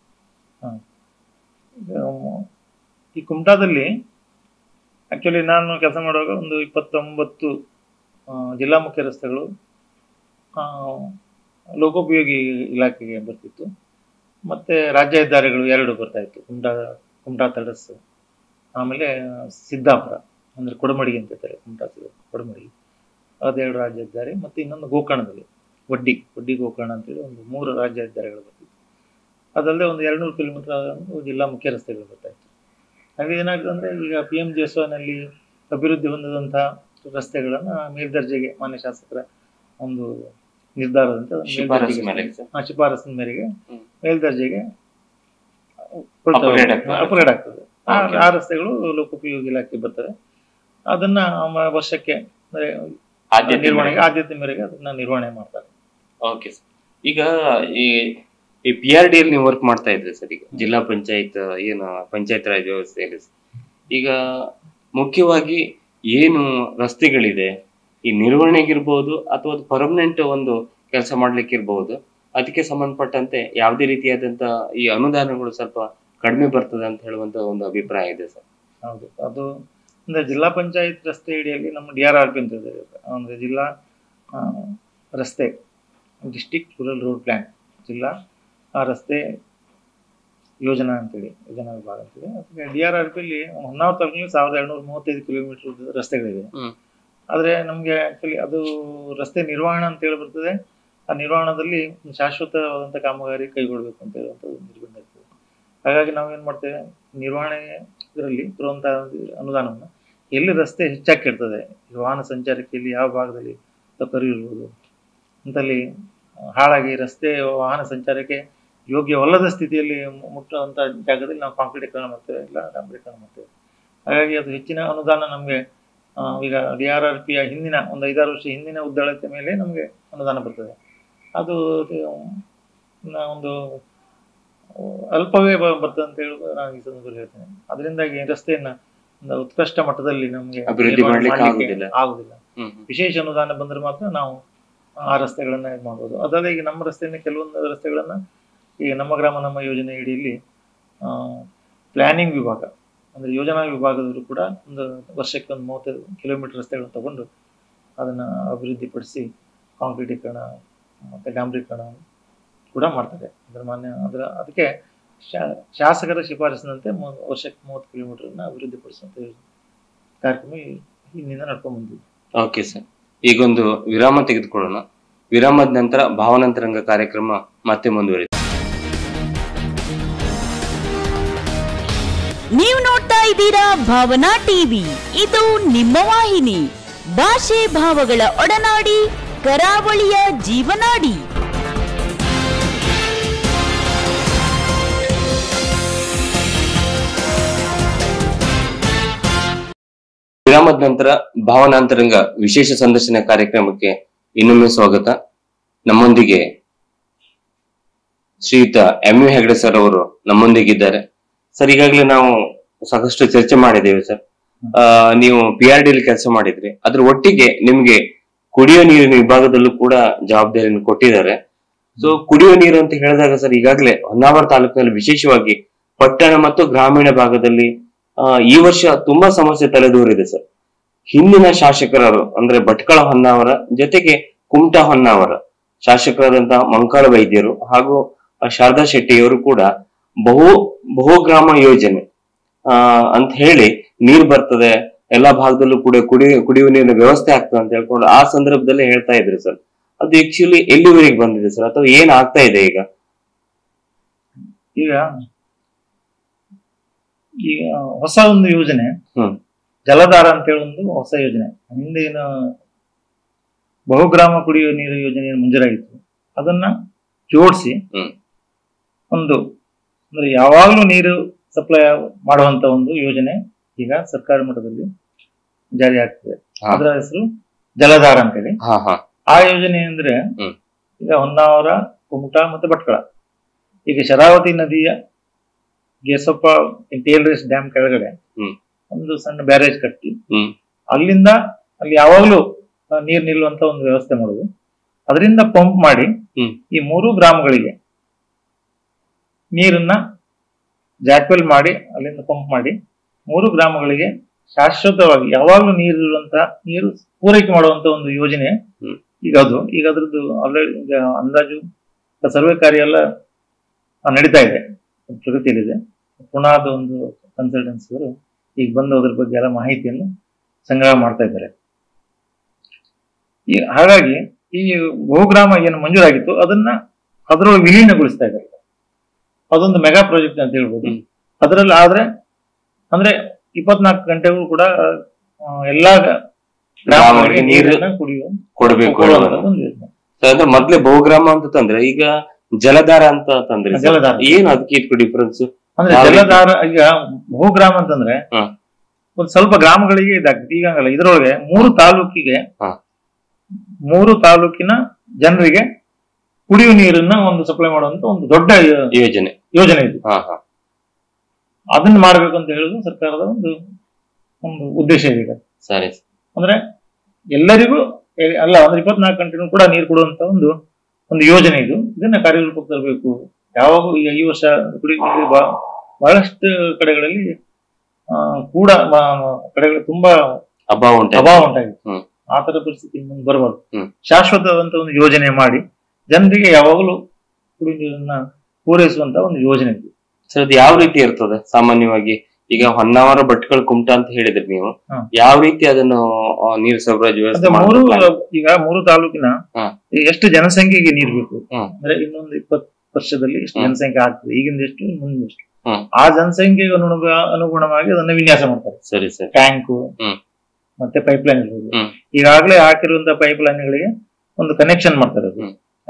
ಈಗ ಈ ಕುಮಟಾದಲ್ಲಿ ಆ್ಯಕ್ಚುಲಿ ನಾನು ಕೆಲಸ ಮಾಡುವಾಗ ಒಂದು ಇಪ್ಪತ್ತೊಂಬತ್ತು ಆ, ಜಿಲ್ಲಾ ಮುಖ್ಯ ರಸ್ತೆಗಳು ಆ, ಲೋಕೋಪಯೋಗಿ ಇಲಾಖೆಗೆ ಬರ್ತಿತ್ತು ಮತ್ತು ರಾಜ್ಯ ಹೆದ್ದಾರಿಗಳು ಎರಡು ಬರ್ತಾ ಇತ್ತು ಕುಮಟಾ ಕುಮಟಾ ತಡಸ್ ಆಮೇಲೆ ಸಿದ್ದಾಪುರ ಅಂದರೆ ಕೊಡಮಡಿಗೆ ಅಂತ ಹೇಳ್ತಾರೆ ಕುಮಟಾ ಸಿದ್ದ- ಕೊಡಮಡಿಗೆ ಅದೆರಡು ರಾಜ್ಯ ಹೆದ್ದಾರಿ ಮತ್ತು ಇನ್ನೊಂದು ಗೋಕರ್ಣದಲ್ಲಿ ವಡ್ಡಿ ವಡ್ಡಿ ಗೋಕರ್ಣ ಅಂತೇಳಿ ಒಂದು ಮೂರು ರಾಜ್ಯ ಹೆದ್ದಾರಿಗಳು ಬರ್ತಿತ್ತು ಅದಲ್ಲದೆ ಒಂದು ಎರಡುನೂರು ಕಿಲೋಮೀಟರ್ ಒಂದು ಜಿಲ್ಲಾ ಮುಖ್ಯ ರಸ್ತೆಗಳು ಬರ್ತಾ ಇತ್ತು ಹಾಗೆ ಏನಾಗ್ತದೆ ಅಂದರೆ ಈಗ ಪಿ ಎಂ ಜಿ ಎಸ್ ನಲ್ಲಿ ಅಭಿವೃದ್ಧಿ ಹೊಂದಿದಂಥ ರಸ್ತೆಗಳನ್ನು ಮೇಲ್ದರ್ಜೆಗೆ ಮಾನ್ಯ ಶಾಸಕರ ಒಂದು ನಿರ್ಧಾರದಂತೆ ಒಂದು ಶಿಫಾರಸು ಮೇಲ್ದರ್ಜೆಗೆ- ಮೇಲೆ ಸರ್ ಆ ಶಿಫಾರಸಿನ ಮೇರೆಗೆ ಹ್ಮ್. ಮೇಲ್ದರ್ಜೆಗೆ Upgrade ಆಗ್ತದೆ. ಅಪ್ಗ್ರೇಡ್ ಆಗ್ತದೆ ಆ- Okay. ಆ ರಸ್ತೆಗಳು ಲೋಕೋಪಯೋಗಿ ಇಲಾಖೆ ಬರ್ತವೆ ಅದನ್ನ ಮ- ವರ್ಷಕ್ಕೆ ಅಂದ್ರೆ ಆದ್ಯತೆ ನಿರ್ವಹಣೆಗೆ ಆದ್ಯತೆ ಮೇರೆಗೆ ಅದನ್ನ ನಿರ್ವಹಣೆ ಮಾಡ್ತಾರೆ ಓಕೆ ಸರ್ ಈಗ ಈ ಈ ಪಿ ಆರ್ ಡಿ ಅಲ್ಲಿ ನೀವು ವರ್ಕ್ ಮಾಡ್ತಾ ಇದ್ರಿ ಸರ್ ಈಗ ಜಿಲ್ಲಾ ಪಂಚಾಯತ್ ಏನು ಪಂಚಾಯತ್ ರಾಜ್ ವ್ಯವಸ್ಥೆಯಲ್ಲಿ ಈಗ ಮುಖ್ಯವಾಗಿ ಏನು ರಸ್ತೆಗಳಿದೆ ಈ ನಿರ್ವಹಣೆಗಿರ್ಬೋದು ಅಥವಾ ಅದು ಪರ್ಮನೆಂಟ್ ಒಂದು ಕೆಲಸ ಮಾಡ್ಲಿಕ್ಕೆ ಇರ್ಬೋದು ಅದಕ್ಕೆ ಸಂಬಂಧಪಟ್ಟಂತೆ ಯಾವುದೇ ರೀತಿಯಾದಂತ ಈ ಅನುದಾನಗಳು ಸ್ವಲ್ಪ ಕಡಿಮೆ ಬರ್ತದೆ ಅಂತ ಹೇಳುವಂತ ಒಂದು ಅಭಿಪ್ರಾಯ ಇದೆ ಸರ್ ಹೌದು ಅದು ಅಂದ್ರೆ ಜಿಲ್ಲಾ ಪಂಚಾಯತ್ ರಸ್ತೆ ಅಡಿಯಲ್ಲಿ ನಮ್ಮ ಡಿ ಆರ್ ಆರ್ ಪಿ ಅಂತ ಇದೆ ಅಂದ್ರೆ ಜಿಲ್ಲಾ ಆ, ರಸ್ತೆ ಡಿಸ್ಟಿಕ್ ರೂರಲ್ ರೋಡ್ ಪ್ಲಾನ್ ಜಿಲ್ಲಾ ಆ ರಸ್ತೆ ಯೋಜನಾ ಅಂತೇಳಿ ಯೋಜನಾ ವಿಭಾಗ ಅಂತೇಳಿ ಅದಕ್ಕೆ ಡಿ ಆರ್ ಆರ್ ಪಿಲಿ ಹೊನ್ನಾವರ ತಾಲೂಕಿನಲ್ಲಿ ಸಾವಿರದ ಎರಡುನೂರ ಮೂವತ್ತೈದು ಕಿಲೋಮೀಟರ್ ರಸ್ತೆಗಳಿವೆ ಹ್ಮ್. ಆದರೆ ನಮಗೆ ಆ್ಯಕ್ಚುಲಿ ಅದು ರಸ್ತೆ ನಿರ್ವಹಣಾ ಅಂತ ಹೇಳಿ ಬರ್ತದೆ ಆ ನಿರ್ವಹಣದಲ್ಲಿ ಶಾಶ್ವತವಾದಂಥ ಕಾಮಗಾರಿ ಕೈಗೊಳ್ಳಬೇಕು ಅಂತ ಹೇಳುವಂಥದ್ದು ನಿರ್ಬಂಧ ಇರ್ತದೆ ಹಾಗಾಗಿ ನಾವೇನು ಮಾಡ್ತೇವೆ ನಿರ್ವಹಣೆ ಇದರಲ್ಲಿ ಬರುವಂಥ ಅನುದಾನವನ್ನು ಎಲ್ಲಿ ರಸ್ತೆ ಹೆಚ್ಚಾಗಿ ಕೆಡ್ತದೆ ಈ ವಾಹನ ಸಂಚಾರಕ್ಕೆ ಇಲ್ಲಿ ಯಾವ ಭಾಗದಲ್ಲಿ ತೊಕರಿ ಇರ್ಬೋದು ಅಂತಲ್ಲಿ ಹಾಳಾಗಿ ರಸ್ತೆ ವಾಹನ ಸಂಚಾರಕ್ಕೆ ಯೋಗ್ಯವಲ್ಲದ ಸ್ಥಿತಿಯಲ್ಲಿ ಮು- ಮುಟ್ಟುವಂತ ಜಾಗದಲ್ಲಿ ನಾವು ಕಾಂಕ್ರೀಟೀಕರಣ ಮಾಡ್ತೇವೆ ಇಲ್ಲ ಡಾಂಬರೀಕರಣ ಮಾಡ್ತೇವೆ ಹಾಗಾಗಿ ಅದು ಹೆಚ್ಚಿನ ಅನುದಾನ ನಮಗೆ ಈಗ ಡಿ ಆರ್ ಆರ್ ಪಿಯ ಹಿಂದಿನ ಒಂದು ಐದಾರು ವರ್ಷ ಹಿಂದಿನ ಉದ್ದಳತೆ ಮೇಲೆ ನಮಗೆ ಅನುದಾನ ಬರ್ತದೆ ಅದು ನ- ಒಂದು ಅಲ್ಪವೇ ಬ- ಬರ್ತದೆ ಅಂತ ಹೇಳುವುದು ನಾನು ಈ ಸಂದರ್ಭದಲ್ಲಿ ಹೇಳ್ತೇನೆ ಅದರಿಂದಾಗಿ ರಸ್ತೆಯನ್ನ ಒಂದು ಉತ್ಕೃಷ್ಟ ಮಟ್ಟದಲ್ಲಿ ನಮಗೆ ಅಭಿವೃದ್ಧಿ ನಿರ್ಮಾಣ ಮಾಡ್ಲಿಕ್ಕೆ ಮಾಡ್ಲಿಕ್ಕೆ ಆಗುದಿಲ್ಲ. ಆಗುದಿಲ್ಲ ಹ್ಮ್ ಹ್ಮ್. ವಿಶೇಷ ಅನುದಾನ ಬಂದ್ರೆ ಮಾತ್ರ ನಾವು ಆ ರಸ್ತೆಗಳನ್ನ ಇದು ಮಾಡ್ಬೋದು ಅದಾದ ಈಗ ನಮ್ಮ ರಸ್ತೆಯಿಂದ ಕೆಲವೊಂದು ರಸ್ತೆಗಳನ್ನ ಈಗ ನಮ್ಮ ಗ್ರಾಮ ನಮ್ಮ ಯೋಜನೆ ಅಡಿಯಲ್ಲಿ ಪ್ಲಾನಿಂಗ್ ವಿಭಾಗ ಅಂದ್ರೆ ಯೋಜನಾ ವಿಭಾಗದವರು ಕೂಡ ಒಂದು ವರ್ಷಕ್ಕೆ ಒಂದು ಮೂವತ್ತೈದು ಕಿಲೋಮೀಟರ್ ರಸ್ತೆಗಳನ್ನು ತಗೊಂಡು ಅದನ್ನ ಅಭಿವೃದ್ಧಿಪಡಿಸಿ ಕಾಂಕ್ರೀಟೀಕರಣ ಮತ್ತೆ ಡಾಂಬರೀಕರಣ ಕೂಡ ಮಾಡ್ತಾರೆ ಅದರ ಮಾನ್ಯ ಅದರ ಅದಕ್ಕೆ ಶಾ- ಶಾಸಕರ ಶಿಫಾರಸಿನಂತೆ ಮೂ- ವರ್ಷಕ್ಕೆ ಮೂವತ್ತು ಕಿಲೋಮೀಟರ್ನ ಅಭಿವೃದ್ಧಿಪಡಿಸುವಂತ ಯೋಜನೆ ಕಾರ್ಯಕ್ರಮ ಈ- ಹಿಂದಿನಿಂದ ನಡ್ಕೊಂಡು ಬಂದಿದೆ ಓಕೆ ಸರ್ ಈಗೊಂದು ವಿರಾಮ ತೆಗೆದುಕೊಳ್ಳೋಣ ವಿರಾಮದ ನಂತರ ಭಾವನಾಂತರಂಗ ಕಾರ್ಯಕ್ರಮ ಮತ್ತೆ ಮುಂದುವರಿಯುತ್ತೆ ನೀವು ನೋಡ್ತಾ ಇದ್ದೀರಾ ಭಾವನಾ ಟಿವಿ ಇದು ನಿಮ್ಮ ವಾಹಿನಿ ಭಾಷೆ ಭಾವಗಳ ಒಡನಾಡಿ ಕರಾವಳಿಯ ಜೀವನಾಡಿ ವಿರಾಮದ ನಂತರ ಭಾವನಾಂತರಂಗ ವಿಶೇಷ ಸಂದರ್ಶನ ಕಾರ್ಯಕ್ರಮಕ್ಕೆ ಇನ್ನೊಮ್ಮೆ ಸ್ವಾಗತ ನಮ್ಮೊಂದಿಗೆ ಶ್ರೀಯುತ ಎಂ ಯು ಹೆಗಡೆ ಸರ್ ಅವರು ನಮ್ಮೊಂದಿಗಿದ್ದಾರೆ ಸರ್ ಈಗಾಗಲೇ ನಾವು ಸಾಕಷ್ಟು ಚರ್ಚೆ ಮಾಡಿದ್ದೇವೆ ಸರ್ ಆ, ನೀವು ಪಿ ಆರ್ ಡಿ ಕೆಲಸ ಮಾಡಿದ್ರಿ ಅದ್ರ ಒಟ್ಟಿಗೆ ನಿಮ್ಗೆ ಕುಡಿಯೋ ನೀರಿನ ವಿಭಾಗದಲ್ಲೂ ಕೂಡ ಜವಾಬ್ದಾರಿಯನ್ನು ಕೊಟ್ಟಿದ್ದಾರೆ ಸೊ ಕುಡಿಯೋ ನೀರು ಅಂತ ಹೇಳಿದಾಗ ಸರ್ ಈಗಾಗಲೇ ಹೊನ್ನಾವರ ತಾಲೂಕಿನಲ್ಲಿ ವಿಶೇಷವಾಗಿ ಪಟ್ಟಣ ಮತ್ತು ಗ್ರಾಮೀಣ ಭಾಗದಲ್ಲಿ ಆ, ಈ ವರ್ಷ ತುಂಬಾ ಸಮಸ್ಯೆ ತಲೆದೂರಿದೆ ಸರ್ ಹಿಂದಿನ ಶಾಸಕರರು ಅಂದ್ರೆ ಭಟ್ಕಳ ಹೊನ್ನಾವರ ಜೊತೆಗೆ ಕುಮಟಾ ಹೊನ್ನಾವರ ಶಾಸಕರಾದಂತಹ ಮಂಕಾಳ ವೈದ್ಯರು ಹಾಗೂ ಆ, ಶಾರದಾ ಶೆಟ್ಟಿಯವರು ಕೂಡ ಬಹು ಬಹುಗ್ರಾಮ ಯೋಜನೆ ಆ ಅಂತ ಹೇಳಿ ನೀರು ಬರ್ತದೆ ಎಲ್ಲಾ ಭಾಗದಲ್ಲೂ ಕೂಡ ಕುಡಿ ಕುಡಿಯುವ ನೀರಿನ ವ್ಯವಸ್ಥೆ ಆಗ್ತದೆ ಅಂತ ಹೇಳ್ಕೊಂಡು ಆ ಸಂದರ್ಭದಲ್ಲಿ ಹೇಳ್ತಾ ಇದ್ರು ಸರ್ ಅದು ಆಕ್ಚುಲಿ ಎಲ್ಲಿವರೆಗೆ ಬಂದಿದೆ ಸರ್ ಅಥವಾ ಏನ್ ಆಗ್ತಾ ಇದೆ ಈಗ ಈಗ ಈಗ ಹೊಸ ಒಂದು ಯೋಜನೆ ಹ್ಮ್. ಜಲಧಾರ ಅಂತ ಹೇಳಿ ಒಂದು ಹೊಸ ಯೋಜನೆ ಹಿಂದಿನ ಬಹುಗ್ರಾಮ ಕುಡಿಯುವ ನೀರು ಯೋಜನೆ ಏನು ಮಂಜೂರಾಗಿತ್ತು ಅದನ್ನ ಜೋಡಿಸಿ ಹ್ಮ್. ಒಂದು ಅಂದ್ರೆ ಯಾವಾಗಲೂ ನೀರು ಸಪ್ಲೈ ಮಾಡುವಂತ ಒಂದು ಯೋಜನೆ ಈಗ ಸರ್ಕಾರಿ ಮಟ್ಟದಲ್ಲಿ ಜಾರಿ ಆಗ್ತದೆ ಹಾ. ಅದರ ಹೆಸರು ಜಲಧಾರ ಅಂತೇಳಿ ಹಾ ಹಾ ಆ ಯೋಜನೆ ಅಂದ್ರೆ ಹ್ಮ್. ಈಗ ಹೊನ್ನಾವರ ಕುಮಟಾ ಮತ್ತೆ ಭಟ್ಕಳ ಈಗ ಶರಾವತಿ ನದಿಯ ಗೇಸಪ್ಪ ಟೇಲ್ರೇಸ್ ಡ್ಯಾಮ್ ಕೆಳಗಡೆ ಹ್ಮ್. ಒಂದು ಸಣ್ಣ ಬ್ಯಾರೇಜ್ ಕಟ್ಟಿ ಹ್ಮ್. ಅಲ್ಲಿಂದ ಅಲ್ಲಿ ಯಾವಾಗಲೂ ನೀರು ನಿಲ್ಲುವಂತ ಒಂದು ವ್ಯವಸ್ಥೆ ಮಾಡುದು ಅದರಿಂದ ಪಂಪ್ ಮಾಡಿ ಹ್ಮ್. ಈ ಮೂರು ಗ್ರಾಮಗಳಿಗೆ ನೀರನ್ನ ಜಾಕ್ವೆಲ್ ಮಾಡಿ ಅಲ್ಲಿಂದ ಪಂಪ್ ಮಾಡಿ ಮೂರು ಗ್ರಾಮಗಳಿಗೆ ಶಾಶ್ವತವಾಗಿ ಯಾವಾಗಲೂ ನೀರು ಇರುವಂತಹ ನೀರು ಪೂರೈಕೆ ಮಾಡುವಂತ ಒಂದು ಯೋಜನೆ ಹ್ಮ್. ಈಗ ಅದು ಈಗ ಅದ್ರದ್ದು ಆಲ್ರೆಡಿ ಈಗ ಅಂದಾಜು ಸರ್ವೆ ಕಾರ್ಯ ಎಲ್ಲ ಆ, ನಡೀತಾ ಇದೆ ಪ್ರಗತಿಯಲ್ಲಿದೆ ಪುನಾದ ಒಂದು ಕನ್ಸಲ್ಟೆನ್ಸಿ ಅವರು ಈಗ ಬಂದು ಅದ್ರ ಬಗ್ಗೆ ಎಲ್ಲ ಮಾಹಿತಿಯನ್ನು ಸಂಗ್ರಹ ಮಾಡ್ತಾ ಇದ್ದಾರೆ ಈ ಹಾಗಾಗಿ ಈ ಬಹುಗ್ರಾಮ ಏನು ಮಂಜೂರಾಗಿತ್ತು ಅದನ್ನ ಅದರೊಳಗೆ ವಿಲೀನಗೊಳಿಸ್ತಾ ಇದ್ದಾರೆ ಅದೊಂದು ಮೆಗಾ ಪ್ರಾಜೆಕ್ಟ್ ಅಂತ ಹೇಳ್ಬೋದು ಹ್ಮ್. ಅದರಲ್ಲಿ ಆದ್ರೆ ಅಂದ್ರೆ ಇಪ್ಪತ್ನಾಲ್ಕು ಗಂಟೆಗಳು ಕೂಡ ಆ, ಎಲ್ಲಾ ಗ್ರಾಮಗಳಿಗೆ ಗ್ರಾಮಗಳಿಗೆ ನೀರು ನೀರನ್ನ ಕುಡಿಯುವ ಕೊಡಬೇಕು ಕೊಡುವಂತ ಒಂದು ಯೋಜನೆ. ಅಂದ್ರೆ ಮೊದ್ಲೇ ಬಹುಗ್ರಾಮ ಅಂತ ತಂದ್ರೆ ಈಗ ಜಲಧಾರ ಅಂತ ತಂದ್ರೆ ಸರ್. ಜಲಧಾರ. ಏನು ಅದಕ್ಕೆ ಇದಕ್ಕೂ ಡಿಫ್ರೆನ್ಸ್ ಅಂದ್ರೆ ಯಾವ ರೀತಿ? ಜಲಧಾರ ಈಗ ಬಹುಗ್ರಾಮ ಅಂತಂದ್ರೆ ಹಾ. ಒಂದ್ ಸ್ವಲ್ಪ ಗ್ರಾಮಗಳಿಗೆ ಇದಾಗ್ತದೆ ಈಗ ಹಂಗಲ್ಲ ಇದರೊಳಗೆ ಮೂರು ತಾಲೂಕಿಗೆ ಹಾ. ಮೂರು ತಾಲೂಕಿನ ಜನರಿಗೆ ಕುಡಿಯುವ ನೀರನ್ನ ಒಂದು ಸಪ್ಲೈ ಮಾಡುವಂತ ಒಂದು ದೊಡ್ಡ ಯೋ- ಯೋಜನೆ ಯೋಜನೆ ಇದು ಹಾ ಹಾ ಅದನ್ನ ಮಾಡ್ಬೇಕು ಅಂತ ಹೇಳುದು ಸರ್ಕಾರದ ಒಂದು ಒಂದು ಉದ್ದೇಶ ಇದೆ ಈಗ. ಸರಿ ಅಂದ್ರೆ ಎಲ್ಲರಿಗೂ ಎ- ಅಲ್ಲ ಅಂದ್ರೆ ಇಪ್ಪತ್ನಾಲ್ಕು ಗಂಟೆನೂ ಕೂಡ ನೀರು ಕೊಡುವಂತ ಒಂದು ಒಂದು ಯೋಜನೆ ಇದು ಇದನ್ನ ಕಾರ್ಯರೂಪಕ್ಕೆ ತರಬೇಕು ಯಾವಾಗ ಈಗ ಈ ವರ್ಷ ಕುಡಿಯುವ ನೀರು ಬಹಳ ಬಹಳಷ್ಟು ಕಡೆಗಳಲ್ಲಿ ಆ, ಕೂಡ ಮ- ಕಡೆಗಳು ತುಂಬಾ ಅಭಾವ ಉಂಟು ಅಭಾವ ಉಂಟಾಗಿದೆ ಹ್ಮ್. ಆ ತರ ಪರಿಸ್ಥಿತಿ ಮುಂದೆ ಬರಬಾರ್ದು ಹ್ಮ್. ಶಾಶ್ವತವಾದಂತ ಒಂದು ಯೋಜನೆ ಮಾಡಿ ಜನರಿಗೆ ಯಾವಾಗಲೂ ಕುಡಿಯುವ ನೀರನ್ನ ಪೂರೈಸುವಂತ ಒಂದು ಯೋಜನೆ ಇದು ಸರ್ ಅದು ಯಾವ ರೀತಿ ಇರ್ತದೆ ಸಾಮಾನ್ಯವಾಗಿ ಈಗ ಹೊನ್ನಾವರ ಭಟ್ಕಳ ಕುಮಟ ಅಂತ ಹೇಳಿದ್ರಿ ನೀವು ಹಾ. ಯಾವ ರೀತಿ ಅದನ್ನು ಆ, ನೀರು ಸರಬರಾಜು ವ್ಯವಸ್ಥೆ ಅಂದ್ರೆ ಮೂರು ಮಾಡ್ಬೇಕು? ಈಗ ಮೂರು ತಾಲೂಕಿನ ಹಾ. ಎಷ್ಟು ಜನಸಂಖ್ಯೆಗೆ ನೀರು ಬೇಕು ಹ್ಮ್. ಅಂದ್ರೆ ಇನ್ನೊಂದು ಇಪ್ಪತ್ತು ವರ್ಷದಲ್ಲಿ ಎಷ್ಟು ಹ್ಮ್. ಜನಸಂಖ್ಯೆ ಆಗ್ತದೆ ಈಗಿಂದ ಎಷ್ಟು ಮುಂದೆ ಎಷ್ಟು ಹ್ಮ್. ಆ ಜನಸಂಖ್ಯೆಗೆ ಅನುಗುಣ- ಅನುಗುಣವಾಗಿ ಅದನ್ನ ವಿನ್ಯಾಸ ಮಾಡ್ತಾರೆ ಸರಿ ಸರಿ ಟ್ಯಾಂಕು ಹ್ಮ್. ಮತ್ತೆ ಪೈಪ್ ಲೈನ್ ಇರ್ಬೋದು ಹ್ಮ್. ಈಗಾಗಲೇ ಹಾಕಿರುವಂತ ಪೈಪ್ ಲೈನ್ಗಳಿಗೆ ಒಂದು ಕನೆಕ್ಷನ್ ಮಾಡ್ತಾರೆ ಅದು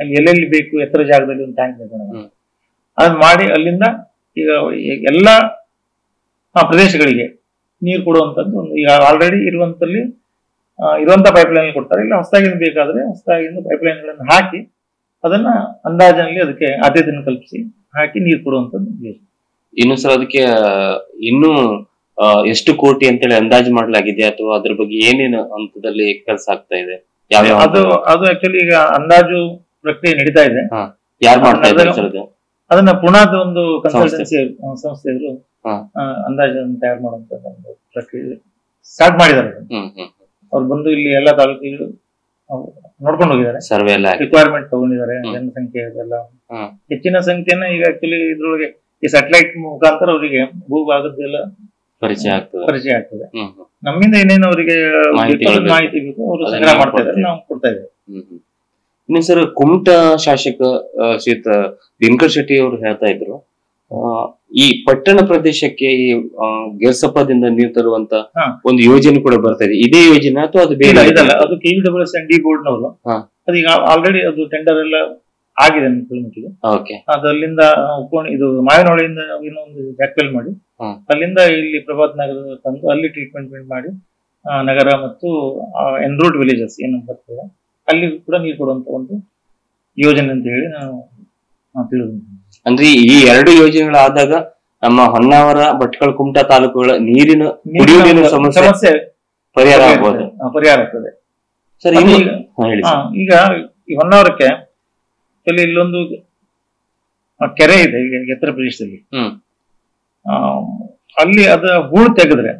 ಅಲ್ಲಿ ಎಲ್ಲೆಲ್ಲಿ ಬೇಕು ಎತ್ತರ ಜಾಗದಲ್ಲಿ ಒಂದು ಟ್ಯಾಂಕ್ ಬೇಕು ನಮಗೆ ಹ್ಮ್. ಅದನ್ನ ಮಾಡಿ ಅಲ್ಲಿಂದ ಈಗ ಎಲ್ಲ ಪ್ರದೇಶಗಳಿಗೆ ನೀರು ಕೊಡುವಂತದ್ದು ಒಂದು ಈಗ ಆಲ್ರೆಡಿ ಇರುವಂತಲ್ಲಿ ಆ, ಇರುವಂತ ಪೈಪ್ ಲೈನ್ ಕೊಡ್ತಾರೆ ಇಲ್ಲ ಹೊಸದಾಗಿಂದ ಬೇಕಾದ್ರೆ ಹೊಸದಾಗಿಂದ ಪೈಪ್ ಲೈನ್ಗಳನ್ನು ಹಾಕಿ ಅದನ್ನ ಅಂದಾಜಿನಲ್ಲಿ ಅದಕ್ಕೆ ಆದ್ಯತೆಯನ್ನು ಕಲ್ಪಿಸಿ ಹಾಕಿ ನೀರು ಕೊಡುವಂತದ್ದು ಯೋಜನೆ. ಇನ್ನು ಸರ್ ಅದಕ್ಕೆ ಆ, ಇನ್ನೂ ಆ, ಎಷ್ಟು ಕೋಟಿ ಅಂತೇಳಿ ಅಂದಾಜು ಮಾಡಲಾಗಿದೆ ಅಥವಾ ಅದ್ರ ಬಗ್ಗೆ ಏನೇನು ಹಂತದಲ್ಲಿ ಕೆಲಸ ಆಗ್ತಾ ಇದೆ ಯಾವ್ಯಾವ ಅದು ಅದು ಆಕ್ಚುಲಿ ಈಗ ಅಂದಾಜು ಪ್ರಕ್ರಿಯೆ ನಡೀತಾ ಇದೆ ಯಾರು ಮಾಡ್ತಾ ಇದ್ದಾರೆ ಅದು- ಸರ್ ಅದು ಅದನ್ನ ಪುಣಾದ ಒಂದು ಕನ್ಸಲ್ಟೆನ್ಸಿ ಸಂಸ್ಥೆಯವರು ಹಾ. ಆ, ಅಂದಾಜನ್ನು ತಯಾರು ಮಾಡುವಂತ ಒಂದು ಪ್ರಕ್ರಿಯೆ ಸ್ಟಾರ್ಟ್ ಮಾಡಿದ್ದಾರೆ ಅದನ್ನ. ಹ್ಮ್ ಹ್ಮ್ ಅವ್ರು ಬಂದು ಇಲ್ಲಿ ಎಲ್ಲ ತಾಲೂಕಿಗಳು ಅವ್ರು ನೋಡ್ಕೊಂಡು ಹೋಗಿದ್ದಾರೆ ಸರ್ವೆ ಎಲ್ಲ ಆಗಿದೆ ರಿಕ್ವೈರ್ಮೆಂಟ್ ತಗೊಂಡಿದ್ದಾರೆ ಹ್ಮ್. ಜನಸಂಖ್ಯೆ ಅದೆಲ್ಲ ಹ್ಮ್. ಹೆಚ್ಚಿನ ಸಂಖ್ಯೆನ ಈಗ ಆಕ್ಚುಲಿ ಇದ್ರೊಳಗೆ ಈ ಸ್ಯಾಟಲೈಟ್ ಮುಖಾಂತರ ಅವರಿಗೆ ಭೂಭಾಗದ್ದೆಲ್ಲ ಪರಿಚಯ ಆಗ್ತದೆ ಪರಿಚಯ ಆಗ್ತದೆ ಹ್ಮ್ ಹ್ಮ್ ನಮ್ಮಿಂದ ಏನೇನು ಅವರಿಗೆ ಮಾಹಿತಿಗಳು ಬೇಕು. ಮಾಹಿತಿ ಬೇಕು ಅವರು ಅದನ್ನ ಸಂಗ್ರಹ ನಾವು ಮಾಡ್ತಾ ಇದ್ದಾರೆ ಕೊಡ್ತೇವೆ. ನಾವು ಕೊಡ್ತಾ ಇದ್ದೇವೆ ಹ್ಮ್ ಹ್ಮ್. ಇನ್ನು ಸರ್ ಕುಮಟ ಶಾಸಕ ಆ, ಶ್ರೀಯುತ ದಿನಕರ್ ಶೆಟ್ಟಿ ಅವರು ಹೇಳ್ತಾ ಇದ್ರು ಆ, ಈ ಪಟ್ಟಣ ಪ್ರದೇಶಕ್ಕೆ ಈ ಆ, ಗೆರ್ಸಪ್ಪದಿಂದ ನೀರು ತರುವಂತ ಹಾ. ಒಂದು ಯೋಜನೆ ಕೂಡ ಬರ್ತಾ ಇದೆ ಇದೇ ಯೋಜನೆ ಅಥವಾ ಅದು ಬೇರೆ ಇಲ್ಲ ಯೋಜನೆ? ಇದಲ್ಲ ಅದು K W S and D board ನವರು ಹಾ. ಅದೀಗ ಆಲ್ರೆಡಿ ಅದು ಟೆಂಡರ್ ಎಲ್ಲ ಆಗಿದೆ ನನ್ನ ಕಿಲೋಮೀಟರ್ ಓಕೆ ಅದು ಅಲ್ಲಿಂದ ಉಪೋಣಿ ಇದು ಮಾಯನಹೊಳೆಯಿಂದ ಇನ್ನೊಂದು ಜಾಕ್ವೆಲ್ ಮಾಡಿ ಹ್ಮ್. ಅಲ್ಲಿಂದ ಇಲ್ಲಿ ಪ್ರಭಾತ್ ನಗರ ತಂದು ಅಲ್ಲಿ ಟ್ರೀಟ್ಮೆಂಟ್ ಮಾಡಿ ಆ, ನಗರ ಮತ್ತು ಎನ್ರೂಟ್ ವಿಲೇಜಸ್ ಏನು ಬರ್ತದೆ ಅಲ್ಲಿ ಕೂಡ ನೀರು ಕೊಡುವಂತ ಒಂದು ಯೋಜನೆ ಅಂತ ಹೇಳಿ ನಾವು ನಾವು ತಿಳಿದು ಅಂದ್ರೆ ಈ ಎರಡು ಯೋಜನೆಗಳಾದಾಗ ನಮ್ಮ ಹೊನ್ನಾವರ ಭಟ್ಕಳ ಕುಮಟ ತಾಲೂಕುಗಳ ನೀರಿನ ಕುಡಿಯುವ ನೀರಿನ ಸಮಸ್ಯೆ ಸಮಸ್ಯೆ ಪರಿಹಾರ ಆಗ್ಬೋದು ಆ, ಪರಿಹಾರ ಆಗ್ತದೆ ಸರ್ ಅದು ಇನ್ನು ಈಗ- ಹಾ, ಹೇಳಿ ಹಾ, ಸರ್ ಈಗ ಈ ಹೊನ್ನಾವರಕ್ಕೆ ಇಲ್ಲಿ ಇಲ್ಲೊಂದು ಆ, ಕೆರೆ ಇದೆ ಈಗ ಎತ್ತರ ಪ್ರದೇಶದಲ್ಲಿ ಹ್ಮ್ ಆ, ಅಲ್ಲಿ ಅದ ಹೂಳು ತೆಗೆದ್ರೆ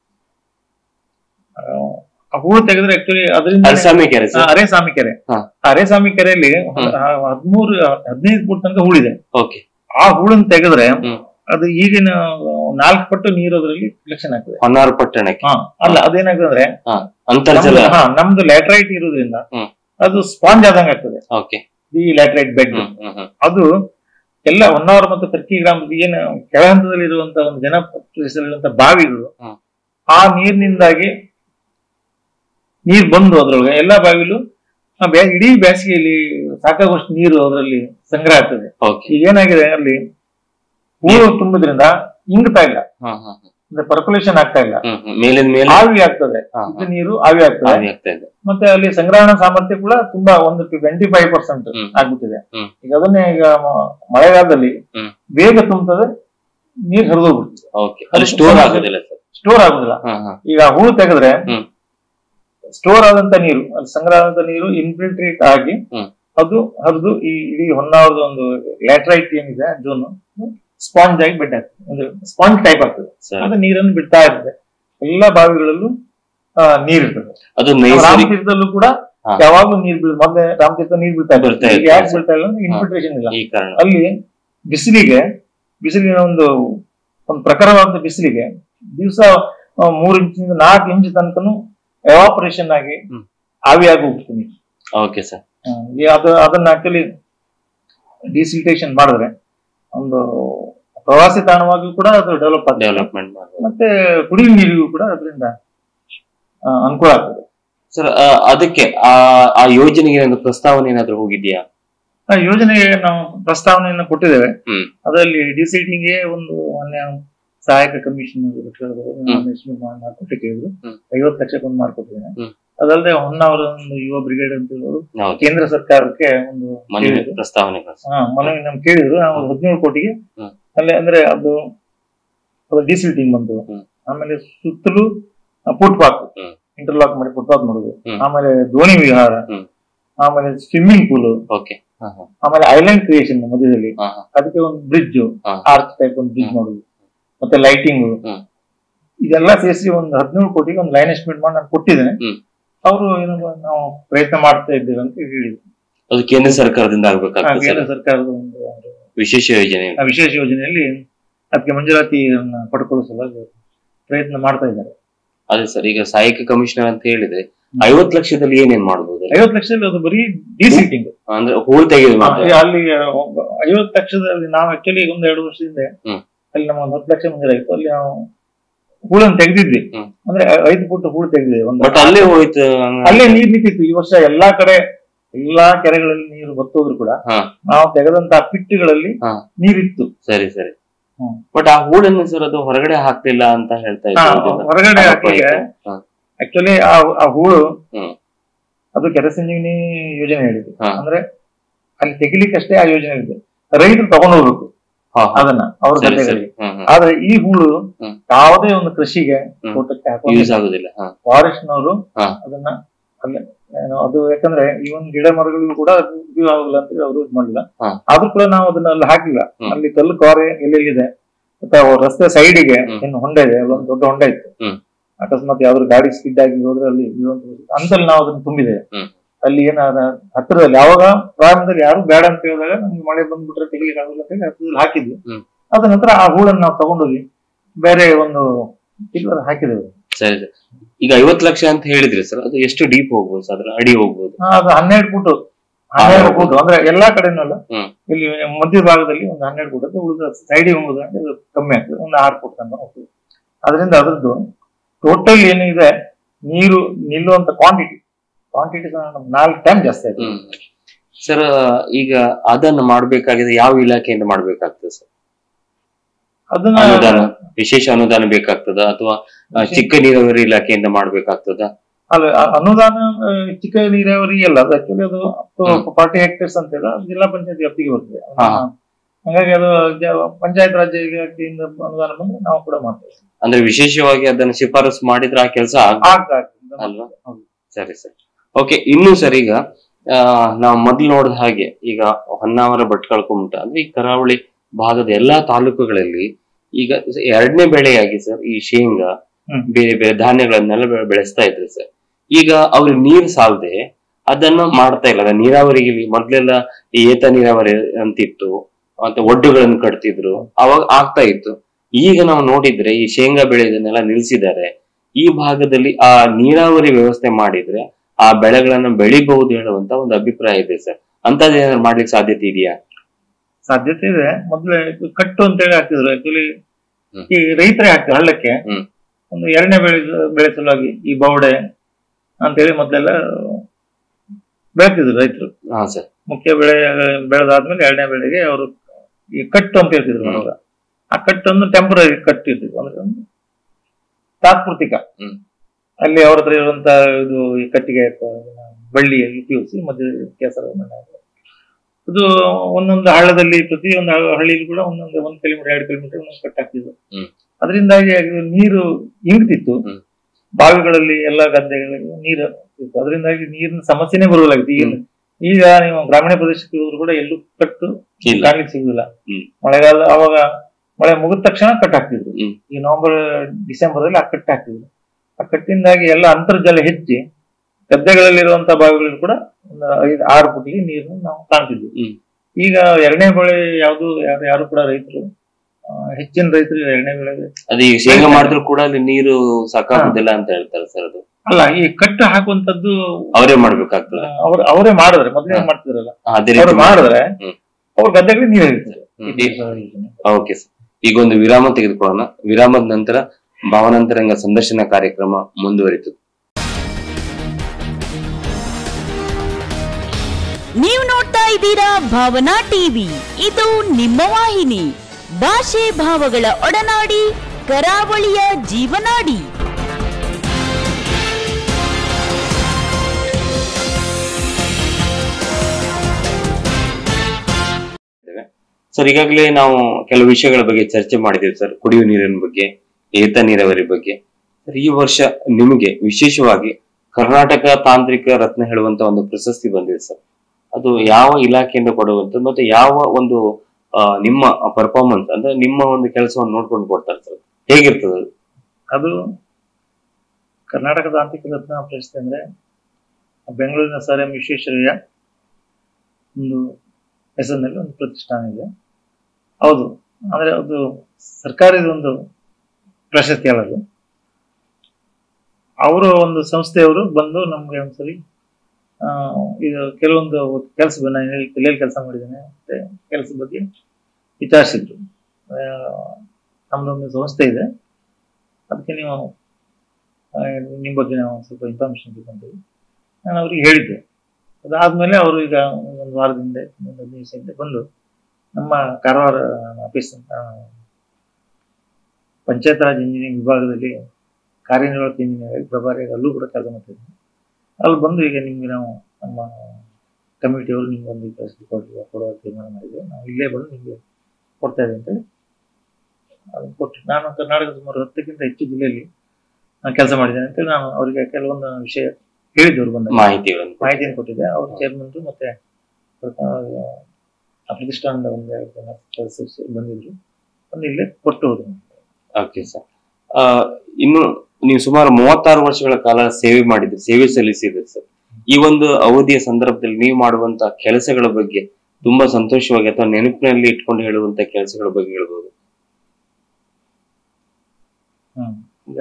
ಆ, ಆ ಹೂಳು ತೆಗೆದ್ರೆ ಆಕ್ಚುಲಿ ಅದರಿಂದ ಅಲ್ಸಾಮಿ ಕೆರೆ ಸರ್ ಅರೆಸಾಮಿ ಕೆರೆ ಹಾ. ಆ ಅರೆಸಾಮಿ ಕೆರೆಯಲ್ಲಿ ಹ್ಮ್. ಹದಿಮೂರು ಹದಿನೈದು ಫುಟ್ ತನಕ ಹೂಳಿದೆ ಓಕೆ ಆ ಹೂಳನ್ನ ತೆಗೆದ್ರೆ ಹ್ಮ್. ಅದು ಈಗಿನ ನಾಲ್ಕು ಪಟ್ಟು ನೀರು ಅದರಲ್ಲಿ ಕಲೆಕ್ಷನ್ ಆಗ್ತದೆ ಹೊನ್ನಾವರ ಪಟ್ಟಣಕ್ಕೆ ಹಾ ಅಲ್ಲ ಅದೇನಾಗ್ತದೆ ಅಂದ್ರೆ ಅಂತರ್ಜಲ ನಮ್ದು- ಹಾ ನಮ್ದು ಲ್ಯಾಟ್ರೈಟ್ ಇರೋದ್ರಿಂದ ಹ್ಮ್. ಅದು ಸ್ಪಾಂಜ್ ಆದಂಗ ಆಗ್ತದೆ okay the laterite bed hmm hmm hmm ಅದು ಎಲ್ಲ ಹೊನ್ನಾವರ ಮತ್ತು ತರ್ಕಿ ಗ್ರಾಮದ ಏನು ಕೆಳ ಹಂತದಲ್ಲಿ ಇರುವಂತ ಒಂದು ಜನಪ್ರದೇಶದಲ್ಲಿರುವಂತ ಬಾವಿಗಳು ಹ್ಮ್. ಆ ನೀರಿನಿಂದಾಗಿ ನೀರ್ ಬಂದು ಅದ್ರೊಳಗೆ ಎಲ್ಲಾ ಬಾವಿಲು ಆ ಬ್ಯಾ- ಇಡೀ ಬೇಸಿಗೆಯಲ್ಲಿ ಸಾಕಾಗುವಷ್ಟು ನೀರು ಅದರಲ್ಲಿ ಸಂಗ್ರಹ ಆಗ್ತದೆ ಓಕೆ ಈಗ ಏನಾಗಿದೆ ಅಲ್ಲಿ ಹೂವು ತುಂಬಿದ್ರಿಂದ ಇಂಗ್ತಾ ಇಲ್ಲ ಹಾ ಹಾ ಹಾ. ಅಂದ್ರೆ ಪರ್ಕುಲೇಷನ್ ಆಗ್ತಾ ಇಲ್ಲ ಹ್ಮ್ ಹ್ಮ್ ಮೇಲಿನ ಮೇಲೆ ಆವಿ ಆಗ್ತದೆ ಹಾ, ಇದ್ದ ಹಾ. ನೀರು ಆವಿ ಆಗ್ತದೆ ಆವಿ ಆಗ್ತಾ ಇದೆ ಮತ್ತೆ ಅಲ್ಲಿ ಸಂಗ್ರಹಣಾ ಸಾಮರ್ಥ್ಯ ಕೂಡ ತುಂಬಾ ಒಂದು ಟ್ವೆಂಟಿ ಫೈವ್ ಪರ್ಸೆಂಟ್ ಹ್ಮ್. ಆಗ್ಬಿಟ್ಟಿದೆ ಹ್ಮ್. ಈಗ ಅದನ್ನೇ ಈಗ ಮ- ಮಳೆಗಾಲದಲ್ಲಿ ಹ್ಮ್. ಬೇಗ ತುಂಬುತ್ತದೆ ನೀರ್ ಹರಿದೋಗ್ಬಿಡ್ತದೆ ಓಕೆ ಅದು ಸ್ಟೋರ್ ಆಗೋದಿಲ್ಲ ಸರ್ ಸ್ಟೋರ್ ಆಗುದಿಲ್ಲ ಹಾ ಹಾ ಈಗ ಹೂಳು ತೆಗೆದ್ರೆ ಹ್ಮ್. ಸ್ಟೋರ್ ಆದಂತ ನೀರು ಅಲ್ಲಿ ಸಂಗ್ರಹ ಆದಂತ ನೀರು ಇನ್ಫಿಲ್ಟ್ರೇಟ್ ಆಗಿ ಹ್ಮ್. ಅದು ಹರಿದು ಈ ಇಡೀ ಹೊನ್ನಾವರದ ಒಂದು ಲ್ಯಾಟ್ರೈಟ್ ಏನಿದೆ ಜೋನ್ ಸ್ಪಾಂಜ್ ಆಗಿ ಬೆಡ್ ಆಗ್ತದೆ ಅಂದ್ರೆ ಸ್ಪಾಂಜ್ ಟೈಪ್ ಆಗ್ತದೆ ಸರ್ ಅದು ನೀರನ್ನು ಬಿಡ್ತಾ ಇರ್ತದೆ ಎಲ್ಲಾ ಬಾವಿಗಳಲ್ಲೂ ಆ, ನೀರಿರ್ತದೆ ಅದು ನೈಸರ್ಗಿಕ ರಾಮತೀರ್ಥದಲ್ಲೂ ಕೂಡ ಹಾ. ಯಾವಾಗ್ಲೂ ನೀರ್ ಬೀಳ್ ಮೊದ್ಲೇ ರಾಮತೀರ್ಥ ನೀರ್ ಬೀಳ್ತಾ ಬೀಳ್ತಾ ಇರ್ತದೆ ಇರ್ತದೆ. ಯಾಕೆ ಬೀಳ್ತಾ ಇಲ್ಲ ಅಂದ್ರೆ ಇನ್ಫಿಲ್ಟ್ರೇಷನ್ ಇಲ್ಲ ಈ ಕಾರಣ ಅಲ್ಲಿ ಬಿಸಿಲಿಗೆ ಬಿಸಿಲಿನ ಒಂದು ಒಂದು ಪ್ರಖರವಾದ ಬಿಸಿಲಿಗೆ ದಿವಸ ಮೂರ್ ಇಂಚಿನಿಂದ ನಾಲ್ಕು ಇಂಚ್ ತನಕನು ಎವಾಪರೇಷನ್ ಆಗಿ ಹ್ಮ್. ಆವಿಯಾಗಿ ಹೋಗ್ತೀನಿ ಓಕೆ ಸರ್ ಅದು ಅದನ್ನ ಆಕ್ಚುಲಿ ಡಿಸಿಲ್ಟೇಷನ್ ಮಾಡಿದ್ರೆ ಒಂದು ಪ್ರವಾಸಿ ತಾಣವಾಗಿಯೂ ಕೂಡ ಅದು ಡೆವಲಪ್ ಆಗ್ತದೆ ಡೆವಲಪ್ಮೆಂಟ್ ಮಾಡ್ಬೋದು ಮತ್ತೆ ಕುಡಿಯುವ ನೀರಿಗೂ ಕೂಡ ಅದರಿಂದ ಅನುಕೂಲ ಆಗ್ತದೆ ಸರ್ ಅದಕ್ಕೆ ಆ ಆ ಯೋಜನೆಗೆ ಒಂದು ಪ್ರಸ್ತಾವನೆ ಏನಾದ್ರು ಹೋಗಿದ್ಯಾ ಆ ಯೋಜನೆಗೆ ನಾವು ಪ್ರಸ್ತಾವನೆಯನ್ನು ಕೊಟ್ಟಿದ್ದೇವೆ ಹ್ಮ್. ಅದರಲ್ಲಿ ಡಿಸೈಡಿಂಗ್ಗೆ ಒಂದು ಮೊನ್ನೆ ಸಹಾಯಕ ಕಮಿಷನರ್ ಮಾಡ್ಕೊಟ್ಟು ಕೇಳಿದ್ರು ಹ್ಮ್. ಐವತ್ತು ಲಕ್ಷಕ್ಕೆ ಒಂದು ಮಾಡ್ಕೊಟ್ಟಿದ್ದೇನೆ ಹ್ಮ್. ಅದಲ್ಲದೆ ಹೊನ್ನಾವರ ಒಂದು ಯುವ ಬ್ರಿಗೇಡ್ ಅಂತ ಹೇಳೋರು ಹೌದು ಕೇಂದ್ರ ಸರ್ಕಾರಕ್ಕೆ ಒಂದು ಮನವಿ ಕೇಳಿದ್ರು. ಪ್ರಸ್ತಾವನೆ ಕಳ್ಸಿ. ಹಾ ಮನವಿ ನಮ್ಗೆ ಕೇಳಿದ್ರು ನಾವು ಹದಿನೇಳು ಕೋಟಿಗೆ ಹ್ಮ್. ಅಲ್ಲಿ ಅಂದ್ರೆ ಅದು ಡಿಸಿಲ್ಟಿಂಗ್ ಬಂತು ಹ್ಮ್. ಆಮೇಲೆ ಸುತ್ತಲೂ ಫುಟ್ಪಾತ್ ಹ್ಮ್. ಇಂಟರ್ಲಾಕ್ ಮಾಡಿ ಫುಟ್ಪಾತ್ ಮಾಡುದು ಹ್ಮ್. ಆಮೇಲೆ ದೋಣಿ ವಿಹಾರ ಹ್ಮ್. ಆಮೇಲೆ ಸ್ವಿಮ್ಮಿಂಗ್ ಪೂಲ್ ಓಕೆ ಹಾ ಹಾ ಆಮೇಲೆ ಐಲ್ಯಾಂಡ್ ಕ್ರಿಯೇಷನ್ ಮಧ್ಯದಲ್ಲಿ ಹಾ ಹಾ ಅದಕ್ಕೆ ಒಂದು ಬ್ರಿಡ್ಜ್ ಹಾ. ಆರ್ಚ್ ಟೈಪ್ ಒಂದು ಬ್ರಿಡ್ಜ್ ಹ್ಮ್. ಮಾಡುದು ಮತ್ತೆ ಲೈಟಿಂಗ್ ಹ್ಮ್. ಇದೆಲ್ಲ ಸೇರಿಸಿ ಒಂದು ಹದಿನೇಳು ಕೋಟಿಗೆ ಒಂದು ಲೈನ್ ಎಸ್ಟಿಮೇಟ್ ಮಾಡಿ ನಾನು ಕೊಟ್ಟಿದ್ದೇನೆ ಹ್ಮ್. ಅವರು ಏನು ನಾವು ಪ್ರಯತ್ನ ಮಾಡ್ತಾ ಇದ್ದೇವೆ ಅಂತ ಹೇಳಿದ್ರು ಅದು ಕೇಂದ್ರ ಸರ್ಕಾರದಿಂದ ಆ, ಆಗ್ಬೇಕಾಗ್ತದೆ ಕೇಂದ್ರ ಸರ್ ಸರ್ಕಾರದ ಒಂದು ಒಂದು ವಿಶೇಷ ಯೋಜನೆ ಆ ವಿಶೇಷ ಯೋಜನೆಯಲ್ಲಿ ಅದಕ್ಕೆ ಮಂಜೂರಾತಿಯನ್ನ ಪಡ್ಕೊಳ್ಳೋ ಸಲುವಾಗಿ ಪ್ರಯತ್ನ ಮಾಡ್ತಾ ಇದ್ದಾರೆ ಅದೇ ಸರ್ ಈಗ ಸಹಾಯಕ ಕಮಿಷನರ್ ಅಂತ ಹೇಳಿದ್ರೆ ಐವತ್ತು ಲಕ್ಷದಲ್ಲಿ ಏನೇನ್ ಮಾಡಬಹುದು ಐವತ್ತು ಲಕ್ಷದಲ್ಲಿ ಅದು ಬರೀ ಡಿಸಿಟಿಂಗ್ ಅಂದ್ರೆ ಹೂಳ್ ತೆಗೆದು ಮಾತ್ರ ಅಲ್ಲಿ ಐವತ್ತು ಲಕ್ಷದಲ್ಲಿ ನಾವು ಆಕ್ಚುಲಿ ಒಂದ್ ಎರಡು ವರ್ಷದಿಂದ ಹ್ಮ್. ಅಲ್ಲಿ ನಮ್ಮ ಒಂದು ಹತ್ತು ಲಕ್ಷ ಮಂಜೂರಾಯಿತು ಅಲ್ಲಿ ನಾವು ಹೂಳನ್ನು ತೆಗೆದಿದ್ವಿ ಅಂದ್ರೆ ಐ- ಐದು ಫುಟ್ ಹೂಳು ತೆಗೆದಿದೆ ಒಂದು ಬಟ್ ಅಲ್ಲೇ ಹೋಯ್ತು ಅಲ್ಲೇ ನೀರ್ ನಿಂತಿತ್ತು ಈ ವರ್ಷ ಎಲ್ಲಾ ಕಡೆ ಎಲ್ಲಾ ಕೆರೆಗಳಲ್ಲಿ ನೀರು ಬತ್ತೋದ್ರು ಕೂಡ ಹಾ. ನಾವು ತೆಗೆದಂತಹ ಪಿಟ್ಟುಗಳಲ್ಲಿ ಹಾ. ನೀರಿತ್ತು ಸರಿ ಸರಿ ಹ್ಮ್. ಬಟ್ ಆ ಹೂಳನ್ನು ಸರ್ ಅದು ಹೊರಗಡೆ ಹಾಕ್ಲಿಲ್ಲ ಅಂತ ಹೇಳ್ತಾ ಹಾ, ಇದ್ರು ಇದೆಲ್ಲ. ಹೊರಗಡೆ ಆರೋಪ ಹಾಕ್ಲಿಕ್ಕೆ ಇತ್ತು. ಹಾ. ಆಕ್ಚುಲಿ ಆ ಆ ಹೂಳು ಹ್ಮ್. ಅದು ಕೆರೆ ಸಂಜೀವಿನಿ ಯೋಜನೆ ಹೇಳಿದೆ ಹಾ. ಅಂದ್ರೆ ಅಲ್ಲಿ ತೆಗಿಲಿಕ್ಕೆ ಅಷ್ಟೇ ಆ ಯೋಜನೆ ಇದೆ ರೈತರು ತಗೊಂಡು ಹೋಗ್ಬೇಕು ಹಾ, ಹಾ. ಅದನ್ನ ಅವ್ರ ಸರಿ ಸರಿ ಗದ್ದೆಗಳಿಗೆ ಹ್ಮ್ ಹ್ಮ್ ಆದ್ರೆ ಈ ಹೂಳು ಹ್ಮ್. ಯಾವುದೇ ಒಂದು ಕೃಷಿಗೆ ಹ್ಮ್. ತೋಟಕ್ಕೆ ಯೂಸ್ ಹಾಕೊಂಡು ಆಗುದಿಲ್ಲ ಹಾ ಫಾರೆಸ್ಟ್ ನವರು ಹಾ. ಅದನ್ನ ಅಲ್ಲೇ ಏನು ಅದು ಯಾಕಂದ್ರೆ ಈ ಒಂದು ಗಿಡ ಮರಗಳಿಗೂ ಕೂಡ ಅದು ಉಪಯೋಗ ಆಗುಲ್ಲ ಅಂತ ಅವರು ಇದು ಮಾಡಿಲ್ಲ ಹಾ. ಆದ್ರೂ ಕೂಡ ನಾವು ಅದನ್ನ ಅಲ್ಲಿ ಹಾಕಿಲ್ಲ ಹ್ಮ್. ಅಲ್ಲಿ ಕಲ್ಲು ಕಾರೆ ಎಲ್ಲೆಲ್ಲಿದೆ ಮತ್ತೆ ಅವ್ರ ರಸ್ತೆ ಸೈಡಿಗೆ ಹ್ಮ್. ಏನು ಹೊಂಡ ಇದೆ ಅಲ್ಲೊಂದು ದೊಡ್ಡ ಹೊಂಡ ಇತ್ತು ಹ್ಮ್. ಅಕಸ್ಮಾತ್ ಯಾವ್ದಾದ್ರು ಗಾಡಿ ಸ್ಕಿಡ್ ಆಗಿ ಹೋದ್ರೆ ಅಲ್ಲಿ ಇರುವಂತ ಅಂತಲ್ಲಿ ನಾವು ಅದನ್ನ ತುಂಬಿದೆ ಹ್ಮ್. ಅಲ್ಲಿ ಏನ ಹತ್ತಿರದಲ್ಲಿ ಯಾವಾಗ ಪ್ರಾರಂಭದಲ್ಲಿ ಯಾರು ಬೇಡ ಅಂತ ಹೇಳಿದಾಗ ನಮ್ಗೆ ಮಳೆ ಬಂದ್ಬಿಟ್ರೆ ತೆಗಿಲಿಕ್ಕೆ ಆಗುಲ್ಲ ಅಂತ ಹೇಳಿ ಹತ್ತಿರದಲ್ಲಿ ಹಾಕಿದ್ವಿ ಹ್ಮ್. ಅದ ನಂತರ ಆ ಹೂಳನ್ನು ನಾವು ತಗೊಂಡೋಗಿ ಬೇರೆ ಒಂದು ಟಿಲ್ಲರ್ ಹಾಕಿದ್ದೇವೆ ಸರಿ ಸರಿ ಈಗ ಐವತ್ತು ಲಕ್ಷ ಅಂತ ಹೇಳಿದ್ರಿ ಸರ್ ಅದು ಎಷ್ಟು ಡೀಪ್ ಹೋಗ್ಬೋದು ಸರ್ ಅದ್ರ ಅಡಿ ಹೋಗ್ಬೋದು ಹಾ, ಅದು ಹನ್ನೆರಡು ಫುಟ್ ಹನ್ನೆರಡು ಫುಟ್ ಅಂದ್ರೆ ಎಲ್ಲಾ ಕಡೆನೂ ಅಲ್ಲ ಹ್ಮ್. ಇಲ್ಲಿ ಮಧ್ಯ ಭಾಗದಲ್ಲಿ ಒಂದು ಹನ್ನೆರಡು ಫುಟ್ ಅದು ಉಳಿದ ಸೈಡಿಗೆ ಹೋಗೋದಂದ್ರೆ ಅದು ಕಮ್ಮಿ ಆಗ್ತದೆ ಒಂದು ಆರು ಫುಟ್ ತನಕ ಹೋಗ್ತದೆ ಅದರಿಂದ ಅದ್ರದ್ದು ಟೋಟಲ್ ಏನಿದೆ ನೀರು ನಿಲ್ಲುವಂತ ಕ್ವಾಂಟಿಟಿ ಕ್ವಾಂಟಿಟಿ ನಾಲ್ಕು ಟೈಮ್ ಜಾಸ್ತಿ ಆಯ್ತು ಹ್ಮ್ ಸರ್ ಈಗ ಅದನ್ನ ಮಾಡ್ಬೇಕಾಗಿದೆ ಯಾವ ಇಲಾಖೆಯಿಂದ ಮಾಡ್ಬೇಕಾಗ್ತದೆ ಸರ್ ಅದನ್ನ ಅನುದಾನ ವಿಶೇಷ ಅನುದಾನ ಬೇಕಾಗ್ತದ ಅಥವಾ ಆ, ಚಿಕ್ಕ ನೀರಾವರಿ ಇಲಾಖೆಯಿಂದ ಮಾಡ್ಬೇಕಾಗ್ತದ ಅಲ್ಲ ಆ ಅನುದಾನ ಆ, ಚಿಕ್ಕ ನೀರಾವರಿ ಅಲ್ಲ ಅದು ಆಕ್ಚುಲಿ ಅದು ಹ್ಮ್. ಫಾರ್ಟಿ ಹೆಕ್ಟೇರ್ಸ್ ಅಂತ ಇದೆ ಅದು ಜಿಲ್ಲಾ ಪಂಚಾಯತ್ ವ್ಯಾಪ್ತಿಗೆ ಬರ್ತದೆ ಹಾ. ಹಾಗಾಗಿ ಅದು ಜ- ಪಂಚಾಯತ್ ರಾಜ್ಯ ಇಲಾಖೆಯಿಂದ ಅನುದಾನ ಬಂದ್ರೆ ನಾವು ಕೂಡ ಮಾಡ್ತೇವೆ ಅಂದ್ರೆ ವಿಶೇಷವಾಗಿ ಅದನ್ನ ಶಿಫಾರಸು ಮಾಡಿದ್ರೆ ಆ ಕೆಲಸ ಆಗ್ತಾ ಆಗ್ತದೆ. ಅಲ್ವಾ ಹೌದು. ಸರಿ ಸರಿ ಓಕೆ ಇನ್ನು ಸರ್ ಈಗ ಆ, ನಾವು ಮೊದ್ಲು ನೋಡಿದ ಹಾಗೆ ಈಗ ಹೊನ್ನಾವರ ಭಟ್ಕಳ ಕುಮಟ ಅಂದ್ರೆ ಈ ಕರಾವಳಿ ಭಾಗದ ಎಲ್ಲಾ ತಾಲೂಕುಗಳಲ್ಲಿ ಈಗ ಎರಡನೇ ಬೆಳೆಯಾಗಿ ಸರ್ ಈ ಶೇಂಗಾ ಹ್ಮ್. ಬೇರೆ ಬೇರೆ ಧಾನ್ಯಗಳನ್ನೆಲ್ಲ ಬೆ- ಬೆಳೆಸ್ತಾ ಇದ್ರು ಸರ್ ಈಗ ಅವ್ರಿಗೆ ನೀರ್ ಸಾಲದೆ ಅದನ್ನ ಮಾಡ್ತಾ ಇಲ್ಲ ಅದ ನೀರಾವರಿಗೆ ಮೊದ್ಲೆಲ್ಲ ಈ ಏತ ನೀರಾವರಿ ಅಂತಿತ್ತು ಮತ್ತೆ ಒಡ್ಡುಗಳನ್ನು ಕಟ್ತಿದ್ರು ಅವಾಗ ಆಗ್ತಾ ಇತ್ತು ಈಗ ನಾವು ನೋಡಿದ್ರೆ ಈ ಶೇಂಗಾ ಬೆಳೆಯದನ್ನೆಲ್ಲ ನಿಲ್ಸಿದ್ದಾರೆ ಈ ಭಾಗದಲ್ಲಿ ಆ ನೀರಾವರಿ ವ್ಯವಸ್ಥೆ ಮಾಡಿದ್ರೆ ಆ ಬೆಳೆಗಳನ್ನ ಬೆಳಿಬಹುದು ಹೇಳುವಂತ ಒಂದು ಅಭಿಪ್ರಾಯ ಇದೆ ಸರ್ ಅಂತದ್ ಏನಾದ್ರು ಮಾಡ್ಲಿಕ್ಕೆ ಸಾಧ್ಯತೆ ಇದೆಯಾ ಸಾಧ್ಯತೆ ಇದೆ ಮೊದ್ಲೇ ಇದು ಕಟ್ಟು ಅಂತ ಹೇಳಿ ಹಾಕ್ತಿದ್ರು ಆಕ್ಚುಲಿ ಹ್ಮ್. ಈ ರೈತರೇ ಹಾಕ್ತಾರೆ ಹಳ್ಳಕ್ಕೆ ಹ್ಮ್. ಒಂದು ಎರಡನೇ ಬೆಳೆ ಬೆಳೆ ಸಲುವಾಗಿ ಈ ಬೌಡೆ ಅಂತೇಳಿ ಮೊದ್ಲೆಲ್ಲ ಬೆಳೆತಿದ್ರು ರೈತರು ಹಾ ಸರ್ ಮುಖ್ಯ ಬೆಳೆ ಬೆಳೆದಾದ್ಮೇಲೆ ಎರಡನೇ ಬೆಳೆಗೆ ಅವರು ಈ ಕಟ್ಟು ಅಂತ ಹೇಳ್ತಿದ್ರು ಹ್ಮ್. ಅವಾಗ ಆ ಕಟ್ಟನ್ನು ಟೆಂಪರರಿ ಕಟ್ ಇರ್ತಿದ್ರು ಅಂದ್ರೆ ಒಂದು ತಾತ್ಪೂರ್ತಿಕ ಹ್ಮ್. ಅಲ್ಲಿ ಅವ್ರ ಹತ್ರ ಇರುವಂತ ಇದು ಈ ಕಟ್ಟಿಗೆ ಕ- ಬಳ್ಳಿಯಲ್ಲಿ ಉಪಯೋಗಿಸಿ ಮಧ್ಯೆ ಕೆಸರ ಮಣ್ಣು ಹಾಕಿ. ಇದು ಒಂದೊಂದು ಹಳ್ಳದಲ್ಲಿ ಪ್ರತಿ ಒಂದು ಹಳ್ಳಿಲಿ ಕೂಡ ಒಂದೊಂದು ಒಂದ್ ಕಿಲೋಮೀಟರ್ ಎರಡು ಕಿಲೋಮೀಟರ್ ಒಂದೊಂದು ಕಟ್ ಹಾಕ್ತಿದ್ರು ಹ್ಮ್. ಅದರಿಂದಾಗಿ ಅದು ನೀರು ಇಂಗ್ತಿತ್ತು ಹ್ಮ್. ಬಾವಿಗಳಲ್ಲಿ ಎಲ್ಲ ಗದ್ದೆಗಳಲ್ಲಿ ನೀರು ಇತ್ತು ಅದರಿಂದಾಗಿ ನೀರಿನ ಸಮಸ್ಯೆನೇ ಬರುವುದಾಗಿತ್ತು ಈಗ ಹ್ಮ್. ಈಗ ನೀವು ಗ್ರಾಮೀಣ ಪ್ರದೇಶಕ್ಕೆ ಹೋದ್ರು ಕೂಡ ಎಲ್ಲೂ ಕಟ್ಟು ಇಲ್ಲ ಕಾಣ್ಲಿಕ್ಕೆ ಸಿಗುದಿಲ್ಲ ಹ್ಮ್. ಮಳೆಗಾಲ ಅವಾಗ ಮಳೆ ಮುಗಿದ ತಕ್ಷಣ ಕಟ್ ಹಾಕ್ತಿದ್ರು ಹ್ಮ್. ಈ ನವೆಂಬರ್ ಡಿಸೆಂಬರ್ ಅಲ್ಲಿ ಆ ಕಟ್ ಹಾಕ್ತಿದ್ರು ಆ ಕಟ್ಟಿಂದಾಗಿ ಎಲ್ಲ ಅಂತರ್ಜಲ ಹೆಚ್ಚಿ ಗದ್ದೆಗಳಲ್ಲಿರುವಂತ ಬಾವಿಗಳಲ್ಲಿ ಕೂಡ ಒಂದು ಐದು ಆರು ಫುಟ್ಗೆ ನೀರನ್ನು ನಾವು ಕಾಣ್ತಿದ್ವಿ ಹ್ಮ್. ಈಗ ಎರಡನೇ ಬೆಳೆ ಯಾವುದು ಯಾರು ಯಾರು ಕೂಡ ರೈತರು ಆ, ಹೆಚ್ಚಿನ ರೈತರು ಎರಡನೇ ಬೆಳೆಗೆ ಅದು ಈಗ ಶೇಂಗಾ ಮಾಡಿದ್ರು ಕೂಡ ಅಲ್ಲಿ ನೀರು ಸಾಕಾಗುದಿಲ್ಲ ಅಂತ ಹೇಳ್ತಾರೆ ಸರ್ ಅದು ಅಲ್ಲ ಈ ಕಟ್ಟು ಹಾಕುವಂತದ್ದು ಅವರೇ ಮಾಡ್ಬೇಕಾಗ್ತದೆ ಅವ್ರ ಅವರೇ ಮಾಡಿದ್ರೆ ಮೊದಲೇ ಹಾ. ಮಾಡ್ತಿದ್ರಲ್ಲ ಅದೇ ಅವ್ರು ರೀತಿ ಮಾಡಿದ್ರೆ ಹ್ಮ್. ಅವ್ರ ಗದ್ದೆಗಳಿಗೆ ನೀರು ಇರ್ತದೆ ಹ್ಮ್. ಓಕೆ ಸರ್ ಈಗ ಒಂದು ವಿರಾಮ ತೆಗೆದುಕೊಳ್ಳೋಣ ವಿರಾಮದ ನಂತರ ಭಾವನಾಂತರಂಗ ಸಂದರ್ಶನ ಕಾರ್ಯಕ್ರಮ ಮುಂದುವರಿತು ನೀವು ನೋಡ್ತಾ ಇದ್ದೀರಾ ಭಾವನಾ ಟಿವಿ ಇದು ನಿಮ್ಮ ವಾಹಿನಿ ಭಾಷೆ ಭಾವಗಳ ಒಡನಾಡಿ ಕರಾವಳಿಯ ಜೀವನಾಡಿ ಸರ್ ಈಗಾಗಲೇ ನಾವು ಕೆಲವು ವಿಷಯಗಳ ಬಗ್ಗೆ ಚರ್ಚೆ ಮಾಡಿದ್ದೇವೆ ಸರ್ ಕುಡಿಯುವ ನೀರಿನ ಬಗ್ಗೆ ಏತ ನೀರಾವರಿ ಬಗ್ಗೆ ಸರ್ ಈ ವರ್ಷ ನಿಮಗೆ ವಿಶೇಷವಾಗಿ ಕರ್ನಾಟಕ ತಾಂತ್ರಿಕ ರತ್ನ ಹೇಳುವಂತ ಒಂದು ಪ್ರಶಸ್ತಿ ಬಂದಿದೆ ಸರ್ ಅದು ಯಾವ ಇಲಾಖೆಯಿಂದ ಕೊಡುವಂತ ಮತ್ತೆ ಯಾವ ಒಂದು ಆ, ನಿಮ್ಮ ಪರ್ಫಾರ್ಮೆನ್ಸ್ ಅಂದ್ರೆ ನಿಮ್ಮ ಒಂದು ಕೆಲಸವನ್ನು ನೋಡ್ಕೊಂಡು ಕೊಡ್ತಾರೆ ಸರ್ ಹೇಗಿರ್ತದೆ ಅದು? ಅದು ಕರ್ನಾಟಕ ತಾಂತ್ರಿಕ ರತ್ನ ಪ್ರಶಸ್ತಿ ಅಂದ್ರೆ ಬೆಂಗಳೂರಿನ ಸರ್ ಎಂ ವಿಶ್ವೇಶ್ವರಯ್ಯ ಒಂದು ಹೆಸರಿನಲ್ಲಿ ಒಂದು ಪ್ರತಿಷ್ಠಾನ ಇದೆ ಹೌದು ಅಂದ್ರೆ ಅದು ಸರ್ಕಾರದ ಒಂದು ಪ್ರಶಸ್ತಿ ಅಲ್ಲ ಅದು ಅವರು ಒಂದು ಸಂಸ್ಥೆಯವರು ಬಂದು ನಮ್ಗೆ ಒಂದ್ಸಲಿ ಆ, ಇದು ಕೆಲವೊಂದು ಕೆಲಸ ನಾನು ಹೇಳಿ ಎಲ್ಲೆಲ್ಲಿ ಕೆಲಸ ಮಾಡಿದ್ದೇನೆ ಮತ್ತೆ ಕೆಲಸದ ಬಗ್ಗೆ ವಿಚಾರಿಸಿದ್ರು ಆ, ನಮ್ದೊಂದು ಸಂಸ್ಥೆ ಇದೆ ಅದಕ್ಕೆ ನೀವು ಆ, ನಿಮ್ಮ ಬಗ್ಗೆ ನಾವು ಸ್ವಲ್ಪ ಇನ್ಫಾರ್ಮೇಶನ್ ಬೇಕಂತೇಳಿ ನಾನು ಅವ್ರಿಗೆ ಹೇಳಿದ್ದೆ ಅದಾದ್ಮೇಲೆ ಅವರು ಈಗ ಒಂದು ವಾರದಿಂದ ಒಂದು ಹದಿನೈದು ದಿವಸ ಹಿಂದೆ ಬಂದು ನಮ್ಮ ಕಾರವಾರ ಆಫೀಸ್ ಪಂಚಾಯತ್ ರಾಜ್ ಇಂಜಿನಿಯರಿಂಗ್ ವಿಭಾಗದಲ್ಲಿ ಕಾರ್ಯನಿರ್ವಾಹಕ ಇಂಜಿನಿಯರ್ ಆಗಿ ಪ್ರಭಾರಿ ಅಲ್ಲೂ ಕೂಡ ಕೆಲಸ ಮಾಡ್ತಿದ್ದೀನಿ ಅಲ್ಲಿ ಬಂದು ಈಗ ನಿಮ್ಗೆ ನಾವು ನಮ್ಮ ಕಮಿಟಿಯವರು ನಿಮ್ಗೆ ಒಂದು ಕೆಲಸ ಕೊಡುವ ಕೊಡುವ ತೀರ್ಮಾನ ಮಾಡಿದ್ದೇವೆ ನಾವು ಇಲ್ಲೇ ಬಂದು ನಿಮಗೆ ಕೊಡ್ತಾ ಇದ್ದೀವಿ ಅಂತೇಳಿ ಅದನ್ನು ಕೊಟ್ಟು ನಾನು ಕರ್ನಾಟಕದ ಸುಮಾರು ಹತ್ತಕ್ಕಿಂತ ಹೆಚ್ಚು ಜಿಲ್ಲೆಯಲ್ಲಿ ನಾನು ಕೆಲಸ ಮಾಡಿದ್ದೇನೆ ಅಂತೇಳಿ ನಾನು ಅವರಿಗೆ ಕೆಲವೊಂದು ವಿಷಯ ಹೇಳಿದ್ದವ್ರು ಬಂದ ಮಾಹಿತಿಗಳನ್ನು ಮಾಹಿತಿಯನ್ನು ಕೊಟ್ಟಿದ್ದೆ ಅವ್ರ ಚೇರ್ಮನ್ರು ಮತ್ತೆ ಆ, ಆ ಪ್ರತಿಷ್ಠಾನದ ಒಂದು ಎರಡು ಜನ ಸದಸ್ಯರು ಬಂದಿದ್ರು ಒಂದು ಇಲ್ಲೇ ಕೊಟ್ಟು ಹೋದ್ರು ಓಕೆ ಸರ್ ಇನ್ನು ನೀವು ಸುಮಾರು ಮೂವತ್ತಾರು ವರ್ಷಗಳ ಕಾಲ ಸೇವೆ ಮಾಡಿದ್ರಿ ಸೇವೆ ಸಲ್ಲಿಸಿದ್ರಿ ಸರ್ ಈ ಒಂದು ಅವಧಿಯ ಸಂದರ್ಭದಲ್ಲಿ ನೀವು ಮಾಡುವಂತ ಕೆಲಸಗಳ ಬಗ್ಗೆ ತುಂಬಾ ಸಂತೋಷವಾಗಿ ಅಥವಾ ನೆನಪಿನಲ್ಲಿ ಇಟ್ಕೊಂಡು ಹೇಳುವಂತ ಕೆಲಸಗಳ ಬಗ್ಗೆ ಹೇಳ್ಬೋದು ಹ್ಮ್. ಈಗ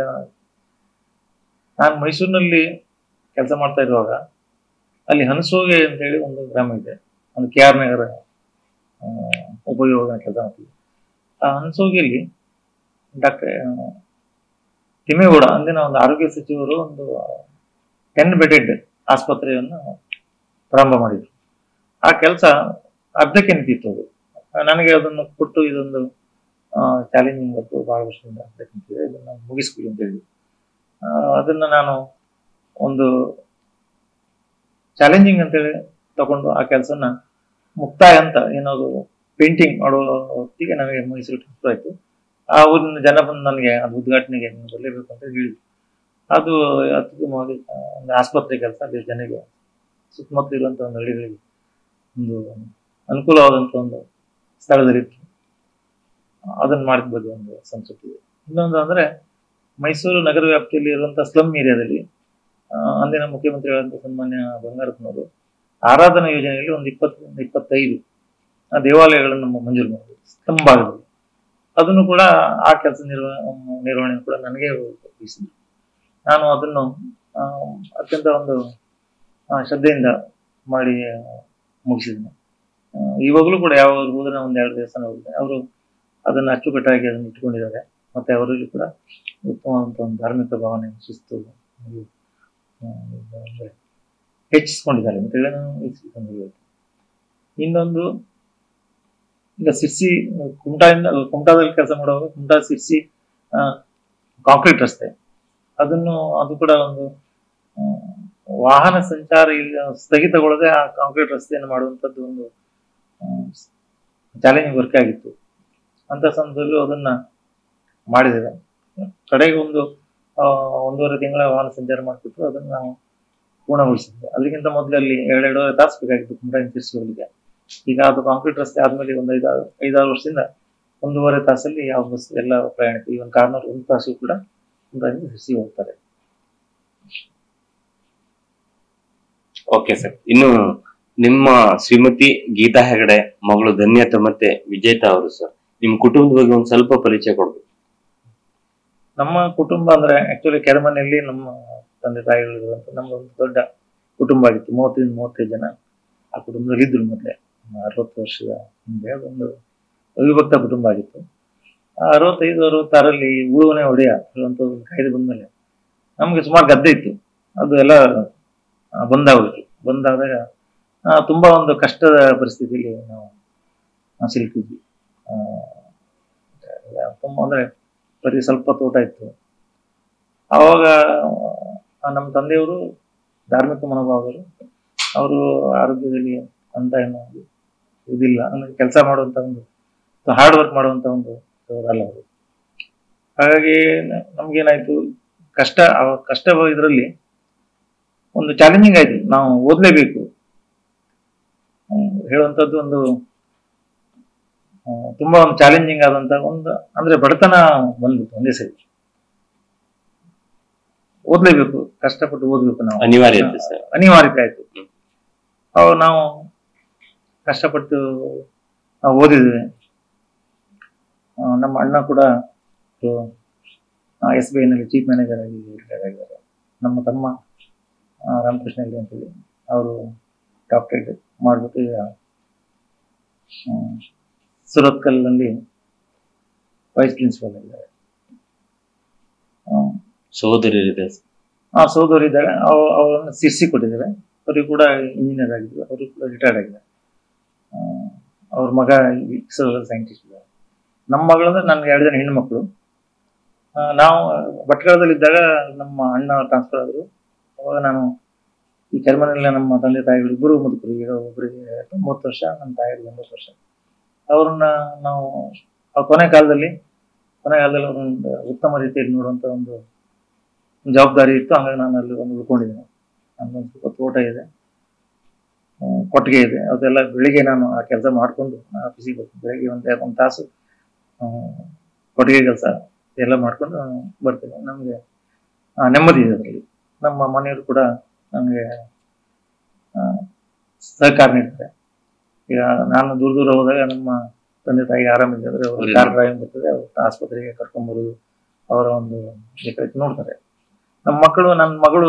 ನಾನು ಮೈಸೂರಿನಲ್ಲಿ ಕೆಲಸ ಮಾಡ್ತಾ ಇರುವಾಗ ಅಲ್ಲಿ ಹನಸೋಗೆ ಅಂತ ಹೇಳಿ ಒಂದು ಗ್ರಾಮ ಇದೆ ಒಂದು ಕೆ ಆರ್ ನಗರ ಆ, ಉಪಯೋಗ ಕೆಲಸ ಮಾಡ್ತೀವಿ ಆ ಹನಸೋಗಿಯಲ್ಲಿ ಡಾಕ್ಟರ್ ತಿಮ್ಮೇಗೌಡ ಅಂದಿನ ಒಂದು ಆರೋಗ್ಯ ಸಚಿವರು ಒಂದು ಟೆನ್ ಬೆಡೆಡ್ ಆಸ್ಪತ್ರೆಯನ್ನು ಪ್ರಾರಂಭ ಮಾಡಿದ್ರು ಆ ಕೆಲಸ ಅರ್ಧಕ್ಕೆ ನಿಂತಿತ್ತು ಅದು ನನಗೆ ಅದನ್ನು ಕೊಟ್ಟು ಇದೊಂದು ಚಾಲೆಂಜಿಂಗ್ ಮತ್ತು ಬಹಳ ವರ್ಷದಿಂದ ಅರ್ಧಕ್ಕೆ ನಿಂತಿದೆ ಇದನ್ನು ಮುಗಿಸ್ಬಿಡಿ ಅಂತ ಹೇಳಿ ಆ, ಅದನ್ನ ನಾನು ಒಂದು ಚಾಲೆಂಜಿಂಗ್ ಅಂತೇಳಿ ತಗೊಂಡು ಆ ಕೆಲಸನ ಮುಕ್ತಾಯ ಅಂತ ಏನದು ಪೇಂಟಿಂಗ್ ಮಾಡುವ ಹೊತ್ತಿಗೆ ನನಗೆ ಮೈಸೂರು ಟ್ರಾನ್ಸ್ಫರ್ ಆಯ್ತು ಆ ಊರಿನ ಜನ ಬಂದು ನನಗೆ ಅದು ಉದ್ಘಾಟನೆಗೆ ನೀವು ಬರಲೇಬೇಕು ಅಂತ ಹೇಳಿದ್ರು ಅದು ಅತ್ಯುತ್ತಮವಾಗಿ ಆ, ಒಂದು ಆಸ್ಪತ್ರೆ ಕೆಲಸ ಅಲ್ಲಿ ಜನರಿಗೆ ಸುತ್ತಮುತ್ತ ಇರುವಂತ ಒಂದು ಹಳ್ಳಿಗಳಿಗೆ ಒಂದು ಅನುಕೂಲವಾದಂತ ಒಂದು ಸ್ಥಳದಲ್ಲಿತ್ತು ಅದನ್ನ ಮಾಡಿದ ಬಗ್ಗೆ ಒಂದು ಸಂಸ್ಕೃತಿ ಇದೆ ಇನ್ನೊಂದು ಅಂದ್ರೆ ಮೈಸೂರು ನಗರ ವ್ಯಾಪ್ತಿಯಲ್ಲಿ ಇರುವಂತಹ ಸ್ಲಮ್ ಏರಿಯಾದಲ್ಲಿ ಆ, ಅಂದಿನ ಮುಖ್ಯಮಂತ್ರಿಗಳಂತ ಸನ್ಮಾನ್ಯ ಬಂಗಾರಪ್ಪನವರು ಆರಾಧನಾ ಯೋಜನೆಯಲ್ಲಿ ಒಂದು ಇಪ್ಪತ್ತರಿಂದ ಇಪ್ಪತ್ತೈದು ಆ ದೇವಾಲಯಗಳನ್ನು ಮಂಜೂರು ಮಾಡಿದ್ರು ಸ್ಲಮ್ ಭಾಗದಲ್ಲಿ ಅದನ್ನು ಕೂಡ ಆ ಕೆಲಸ ನಿರ್ವ ನಿರ್ವಹಣೆ ಕೂಡ ನನಗೆ ವಹಿಸಿದ್ರು ನಾನು ಅದನ್ನು ಆ, ಅತ್ಯಂತ ಒಂದು ಆ, ಶ್ರದ್ಧೆಯಿಂದ ಮಾಡಿ ಆ, ಮುಗಿಸಿದ್ದೀನಿ ಆ, ಇವಾಗಲೂ ಕೂಡ ಯಾವಾಗ ಹೋದ್ರೆ ಒಂದು ಎರಡು ದೇವಸ್ಥಾನ ಹೋಗಿದೆ ಅವರು ಅದನ್ನು ಅಚ್ಚುಕಟ್ಟಾಗಿ ಅದನ್ನು ಇಟ್ಕೊಂಡಿದ್ದಾರೆ ಮತ್ತೆ ಅವರಲ್ಲಿ ಕೂಡ ಉತ್ತಮವಾದಂಥ ಒಂದು ಧಾರ್ಮಿಕ ಭಾವನೆ ಶಿಸ್ತು ಒಂದು, ಆ, ಇದು ಅಂದ್ರೆ ಹೆಚ್ಚಿಸ್ಕೊಂಡಿದ್ದಾರೆ ಅಂತೇಳಿ ನಾನು ಇಸ್ಕೊಂಡು ಹೇಳ್ತೀನಿ. ಇನ್ನೊಂದು ಈಗ ಸಿರ್ಸಿ ಕುಮಟಾದಿಂದ ಕುಮಟಾದಲ್ಲಿ ಕೆಲಸ ಮಾಡುವಾಗ ಕುಮಟಾ ಸಿರ್ಸಿ ಕಾಂಕ್ರೀಟ್ ರಸ್ತೆ ಅದನ್ನು ಅದು ಕೂಡ ಒಂದು ಆ, ವಾಹನ ಸಂಚಾರ ಇಲ್ಲ ಸ್ಥಗಿತಗೊಳ್ಳದೆ ಆ ಕಾಂಕ್ರೀಟ್ ರಸ್ತೆಯನ್ನು ಮಾಡುವಂಥದ್ದು ಒಂದು ಚಾಲೆಂಜಿಂಗ್ ವರ್ಕ್ ಆಗಿತ್ತು ಅಂತ ಸಂದರ್ಭದಲ್ಲೂ ಅದನ್ನ ಮಾಡಿದ್ದೇವೆ ಕಡೆಗೆ ಒಂದು ಆ, ಒಂದೂವರೆ ತಿಂಗಳ ವಾಹನ ಸಂಚಾರ ಮಾಡಿಬಿಟ್ಟು ಅದನ್ನು ನಾವು ಪೂರ್ಣಗೊಳಿಸಿದ್ವಿ ಅದಕ್ಕಿಂತ ಮೊದಲಲ್ಲಿ ಎರಡೆರಡೂವರೆ ತಾಸು ಬೇಕಾಗಿತ್ತು ಕುಮಟಾಯಿಂದ ತಿರ್ಸಿ ಹೋಗ್ಲಿಕ್ಕೆ ಈಗ ಅದು ಕಾಂಕ್ರೀಟ್ ರಸ್ತೆ ಆದ್ಮೇಲೆ ಒಂದು ಐದಾರು ಐದಾರು ವರ್ಷದಿಂದ ಒಂದೂವರೆ ತಾಸಲ್ಲಿ ಯಾವ ಬಸ್ ಎಲ್ಲ ಪ್ರಯಾಣಿಕರು ಇವನ್ ಕಾರ್ನರ್ ಒಂದು ತಾಸು ಕೂಡ ಕುಮಟಾದಿಂದ ತಿರ್ಸಿ ಹೋಗ್ತಾರೆ ಓಕೆ ಸರ್ ಇನ್ನು ನಿಮ್ಮ ಶ್ರೀಮತಿ ಗೀತಾ ಹೆಗಡೆ ಮಗಳು ಧನ್ಯತ ಮತ್ತೆ ವಿಜೇತಾ ಅವರು ಸರ್ ನಿಮ್ಮ ಕುಟುಂಬದ ಬಗ್ಗೆ ಒಂದು ಸ್ವಲ್ಪ ಪರಿಚಯ ಕೊಡ್ಬೇಕು ನಮ್ಮ ಕುಟುಂಬ ಅಂದ್ರೆ ಆಕ್ಚುಲಿ ಕೆರೆಮನೆಯಲ್ಲಿ ನಮ್ಮ ತಂದೆ ತಾಯಿಗಳು ಇರುವಂತ ನಮ್ದು ಒಂದು ದೊಡ್ಡ ಕುಟುಂಬ ಆಗಿತ್ತು ಮೂವತ್ತರಿಂದ ಮೂವತ್ತೈದು ಜನ ಆ ಕುಟುಂಬದಲ್ಲಿ ಇದ್ರು ಮೊದಲೇ ಅರವತ್ತು ವರ್ಷದ ಹಿಂದೆ ಅದೊಂದು ಅವಿಭಕ್ತ ಕುಟುಂಬ ಆಗಿತ್ತು ಆ ಅರವತ್ತೈದು ಅರವತ್ತಾರಲ್ಲಿ ಉಳುವನೆ ಒಡೆಯ ಹೇಳುವಂತ ಒಂದು ಕಾಯ್ದೆ ಬಂದ್ಮೇಲೆ ನಮ್ಗೆ ಸುಮಾರು ಗದ್ದೆ ಇತ್ತು ಅದು ಎಲ್ಲ ಆ, ಬಂದಾಗೋಯ್ತು ಬಂದಾದಾಗ ಆ, ತುಂಬಾ ಒಂದು ಕಷ್ಟದ ಪರಿಸ್ಥಿತಿಯಲ್ಲಿ ನಾವು ಆ, ಸಿಲುಕಿದ್ವಿ ಆ, ತುಂಬಾ ಅಂದ್ರೆ ಬರೀ ಸ್ವಲ್ಪ ತೋಟ ಇತ್ತು ಆವಾಗ ಆ, ನಮ್ಮ ತಂದೆಯವರು ಧಾರ್ಮಿಕ ಮನೋಭಾವರು ಅವರು ಆರೋಗ್ಯದಲ್ಲಿ ಅಂತ ಏನು ಇದಿಲ್ಲ ಅಂದ್ರೆ ಕೆಲಸ ಮಾಡುವಂತ ಒಂದು ಹಾರ್ಡ್ ವರ್ಕ್ ಮಾಡುವಂತ ಒಂದು ಅಲ್ಲ ಅವರು ಹಾಗಾಗಿ ನ- ನಮ್ಗೇನಾಯ್ತು ಕಷ್ಟ ಆ ಕಷ್ಟ ಇದರಲ್ಲಿ ಒಂದು ಚಾಲೆಂಜಿಂಗ್ ಆಯ್ತು ನಾವು ಓದ್ಲೇಬೇಕು ಹ್ಮ್, ಹೇಳುವಂಥದ್ದು ಒಂದು ಆ, ತುಂಬಾ ಒಂದು ಚಾಲೆಂಜಿಂಗ್ ಆದಂತ ಒಂದು ಅಂದ್ರೆ ಬಡತನ ಬಂದ್ಬಿಟ್ಟು ಒಂದೇ ಸರಿ ಓದ್ಲೇಬೇಕು ಕಷ್ಟಪಟ್ಟು ಓದ್ಬೇಕು ನಾವು ಅನಿವಾರ್ಯತೆ ಸರ್ ಅನಿವಾರ್ಯತೆ ಆಯ್ತು ಅವಾಗ ನಾವು ಕಷ್ಟಪಟ್ಟು ನಾವು ಓದಿದ್ವಿ ಆ, ನಮ್ಮ ಅಣ್ಣ ಕೂಡ ಎಸ್ ಬಿ ಐನಲ್ಲಿ ಚೀಫ್ ಮ್ಯಾನೇಜರ್ ಆಗಿ ರಿಟೈರ್ ಆಗಿದ್ದಾರೆ ನಮ್ಮ ತಮ್ಮ ಆ, ರಾಮಕೃಷ್ಣ ಹೆಗ್ಡೆ ಅಂತೇಳಿ ಅವರು ಡಾಕ್ಟರೇಟ್ ಮಾಡ್ಬಿಟ್ಟು ಈಗ ಆ, ಸುರತ್ಕಲ್ನಲ್ಲಿ ವೈಸ್ ಪ್ರಿನ್ಸಿಪಲ್ ಆಗಿದ್ದಾರೆ ಆ, ಸಹೋದರಿಯರಿದೆ ಆ ಸೋದರಿದ್ದಾರೆ ಅವ ಅವರನ್ನು ಸಿರ್ಸಿ ಕೊಟ್ಟಿದ್ದಾರೆ ಅವರಿಗೂ ಕೂಡ ಇಂಜಿನಿಯರ್ ಆಗಿದ್ರು ಅವರು ಕೂಡ ರಿಟೈರ್ಡ್ ಆಗಿದೆ ಆ, ಅವ್ರ ಮಗ ಸೈಂಟಿಸ್ಟ್ ಇದ್ದಾರೆ ನಮ್ಮ ಮಗಳು ಅಂದ್ರೆ ನನ್ಗೆ ಎರಡು ಜನ ಹೆಣ್ಣು ಮಕ್ಕಳು ಆ, ನಾವು ಭಟ್ಕಳದಲ್ಲಿದ್ದಾಗ ನಮ್ಮ ಅಣ್ಣ ಟ್ರಾನ್ಸ್ಫರ್ ಆದರು ಅವಾಗ ನಾನು ಈ ಕೆರ್ಮನೆಲ್ಲ ನಮ್ಮ ತಂದೆ ತಾಯಿಗಳು ಇಬ್ಬರು ಮುದುಕರು ಈಗ ಒಬ್ಬರಿಗೆ ಮೂವತ್ತು ವರ್ಷ ನಮ್ಮ ತಾಯಿಗೆ ಒಂಬತ್ತು ವರ್ಷ ಅವ್ರನ್ನ ನಾವು ಆ ಕೊನೆ ಕಾಲದಲ್ಲಿ ಕೊನೆ ಕಾಲದಲ್ಲಿ ಅವ್ರನ್ನ ಉತ್ತಮ ರೀತಿಯಲ್ಲಿ ನೋಡುವಂತ ಒಂದು ಜವಾಬ್ದಾರಿ ಇತ್ತು ಹಂಗಾಗಿ ನಾನು ಅಲ್ಲಿ ಒಂದು ಉಳ್ಕೊಂಡಿದ್ದೀನಿ ನನ್ನೊಂದು ಸ್ವಲ್ಪ ತೋಟ ಇದೆ ಆ, ಕೊಟ್ಟಿಗೆ ಇದೆ ಅದೆಲ್ಲ ಬೆಳಿಗ್ಗೆ ನಾನು ಆ ಕೆಲಸ ಮಾಡಿಕೊಂಡು ಆಫೀಸಿಗೆ ಬರ್ತೀನಿ ಬೆಳಿಗ್ಗೆ ಒಂದು ಒಂದು ತಾಸು ಆ, ಕೊಟ್ಟಿಗೆ ಕೆಲಸ ಎಲ್ಲ ಮಾಡ್ಕೊಂಡು ನಾನು ಬರ್ತೀನಿ ನಮಗೆ ನೆಮ್ಮದಿ ಇದೆ ಅದರಲ್ಲಿ ನಮ್ಮ ಮನೆಯವರು ಕೂಡ ನನಗೆ ಸಹಕಾರ ನೀಡ್ತಾರೆ ಈಗ ನಾನು ದೂರ ದೂರ ಹೋದಾಗ ನಮ್ಮ ತಂದೆ ತಾಯಿ ಆರಾಮಿದೆ ಅಂದ್ರೆ ಅವರು ಅವ್ರಿಗೆ ಕಾರ್ ಡ್ರೈವಿಂಗ್ ಬರ್ತದೆ ಅವ್ರು ಆಸ್ಪತ್ರೆಗೆ ಕರ್ಕೊಂಬರೋದು ಅವರ ಒಂದು ಬೇಕಾಗಿ ನೋಡ್ತಾರೆ ನಮ್ಮ ಮಕ್ಕಳು ನನ್ನ ಮಗಳು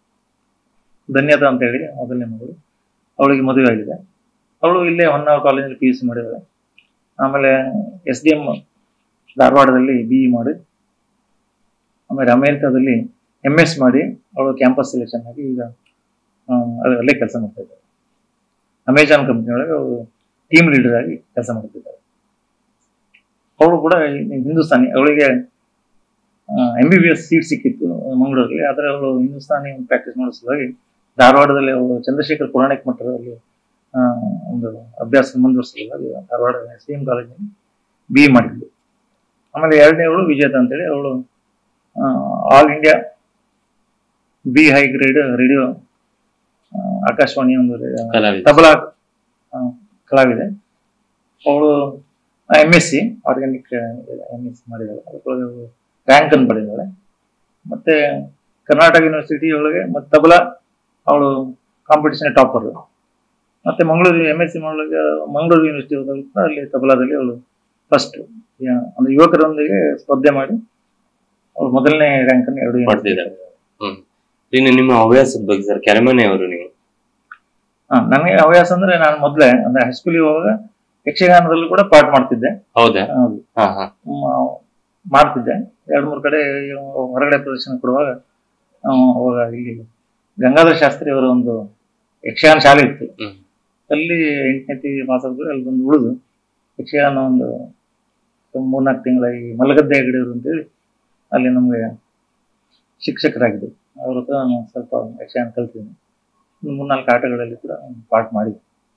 ಧನ್ಯತಾ ಅಂತ ಹೇಳಿ ಮೊದಲನೇ ಮಗಳು ಅವಳಿಗೆ ಮದುವೆ ಆಗಿದೆ ಅವಳು ಇಲ್ಲೇ ಹೊನ್ನಾವರ ಕಾಲೇಜಲ್ಲಿ ಪಿ ಯು ಸಿ ಮಾಡಿದ್ದಾಳೆ ಆಮೇಲೆ ಎಸ್ ಡಿ ಎಂ ಧಾರವಾಡದಲ್ಲಿ ಬಿ ಇ ಮಾಡಿ ಆಮೇಲೆ ಅಮೇರಿಕಾದಲ್ಲಿ ಎಮ್ ಎಸ್ ಮಾಡಿ ಅವಳು ಕ್ಯಾಂಪಸ್ ಸೆಲೆಕ್ಷನ್ ಆಗಿ ಈಗ ಆ, ಅಲ್ಲೇ- ಅಲ್ಲೇ ಕೆಲಸ ಮಾಡ್ತಾ ಇದ್ದಾರೆ ಅಮೆಜಾನ್ ಕಂಪ್ನಿ ಒಳಗೆ ಅವಳು ಟೀಮ್ ಲೀಡರ್ ಆಗಿ ಕೆಲಸ ಮಾಡ್ತಿದ್ದಾರೆ ಅವಳು ಕೂಡ ಹಿಂದೂಸ್ತಾನಿ ಅವಳಿಗೆ M B B S seat ಸಿಕ್ಕಿತ್ತು ಮಂಗಳೂರಲ್ಲಿ ಆದರೆ ಅವಳು ಹಿಂದೂಸ್ತಾನಿ ಪ್ರಾಕ್ಟೀಸ್ ಮಾಡೋ ಸಲುವಾಗಿ ಧಾರವಾಡದಲ್ಲಿ ಅವಳು ಚಂದ್ರಶೇಖರ್ ಪುರಾಣಿಕ್ ಮಠದಲ್ಲಿ ಆ, ಒಂದು ಅಭ್ಯಾಸ ಮುಂದುವರಿಸಲಿಲ್ಲ ಧಾರವಾಡ ಎಸ್ ಡಿ ಎಂ ಕಾಲೇಜಿನಲ್ಲಿ ಬಿ ಎ ಮಾಡಿದ್ಲು ಆಮೇಲೆ ಎರಡನೇ ಅವಳು ವಿಜೇತ ಅಂತೇಳಿ ಅವಳು all India B high grade radio Akashvani ಒಂದು ರೇ- ಕಲಾವಿದ ತಬಲಾ ಆ, ಕಲಾವಿದೆ ಅವಳು M S C organic M S C ಮಾಡಿದ್ದಾಳೆ ಅದರೊಳಗೆ ಅವಳು ರ್ಯಾಂಕ್ ಅನ್ನು ಪಡೆದಿದ್ದಾಳೆ ಮತ್ತೆ ಕರ್ನಾಟಕ ಯೂನಿವರ್ಸಿಟಿ ಒಳಗೆ ಮತ್ತೆ ತಬಲಾ ಅವಳು ಕಾಂಪಿಟೇಷನ್ ಟಾಪರ್ ಮತ್ತೆ ಮಂಗಳೂರು ಎಮ್ ಎಸ್ ಸಿ ಮಾಡೊಳಗೆ ಮಂಗಳೂರು ಯೂನಿವರ್ಸಿಟಿ ಹೋದಾಗ ಕೂಡ ಅಲ್ಲಿ ತಬಲಾದಲ್ಲಿ ಅವಳು ಫಸ್ಟ್ ಅಂದ್ರೆ ಯುವಕರೊಂದಿಗೆ ಸ್ಪರ್ಧೆ ಮಾಡಿ ಅವಳು ಮೊದಲನೇ ರ್ಯಾಂಕ್ ಅನ್ನು ಎರಡು ಪಡೆದಿದ್ದಾಳೆ. ಹ್ಮ್ ಇನ್ನು ನಿಮ್ಮ ಹವ್ಯಾಸದ ಬಗ್ಗೆ ಸರ್ ಕೆರೆಮನೆಯವರು ನೀವು ಹಾ, ನನಗೆ ಹವ್ಯಾಸ ಅಂದ್ರೆ ನಾನು ಮೊದಲೇ ಅಂದ್ರೆ ಹೈಸ್ಕೂಲಿಗೆ ಹೋಗುವಾಗ ಯಕ್ಷಗಾನದಲ್ಲೂ ಕೂಡ ಪಾಠ ಮಾಡ್ತಿದ್ದೆ ಹೌದಾ ಹೌದು ಹಾ ಹಾ ಮ- ಮಾಡ್ತಿದ್ದೆ ಎರಡು ಮೂರು ಕಡೆ ಹೊರಗಡೆ ಪ್ರದರ್ಶನ ಕೊಡುವಾಗ ಆ, ಅವಾಗ ಇಲ್ಲಿ ಗಂಗಾಧರ ಶಾಸ್ತ್ರಿ ಅವರ ಒಂದು ಯಕ್ಷಗಾನ ಶಾಲೆ ಇತ್ತು ಹ್ಮ್. ಅಲ್ಲಿ ಎಂಟನೇ ಮಾಸಗಳು ಅಲ್ಲಿ ಬಂದು ಉಳಿದು ಯಕ್ಷಗಾನ ಒಂದು ಮೂರ್ನಾಲ್ಕು ತಿಂಗಳ ಈ ಮಲಗದ್ದೆ ಹೆಗಡೆಯವರು ಅಂತೇಳಿ ಅಲ್ಲಿ ನಮಗೆ ಶಿಕ್ಷಕರಾಗಿದ್ದರು ಅವ್ರ ಹತ್ರ ನಾನು ಸ್ವಲ್ಪ ಯಕ್ಷಗಾನ ಕಲ್ತಿದ್ದೀನಿ ಒಂದು ಮೂರ್ನಾಲ್ಕು ಆಟಗಳಲ್ಲಿ ಕೂಡ ಪಾಠ ಮಾಡಿದ್ದೆ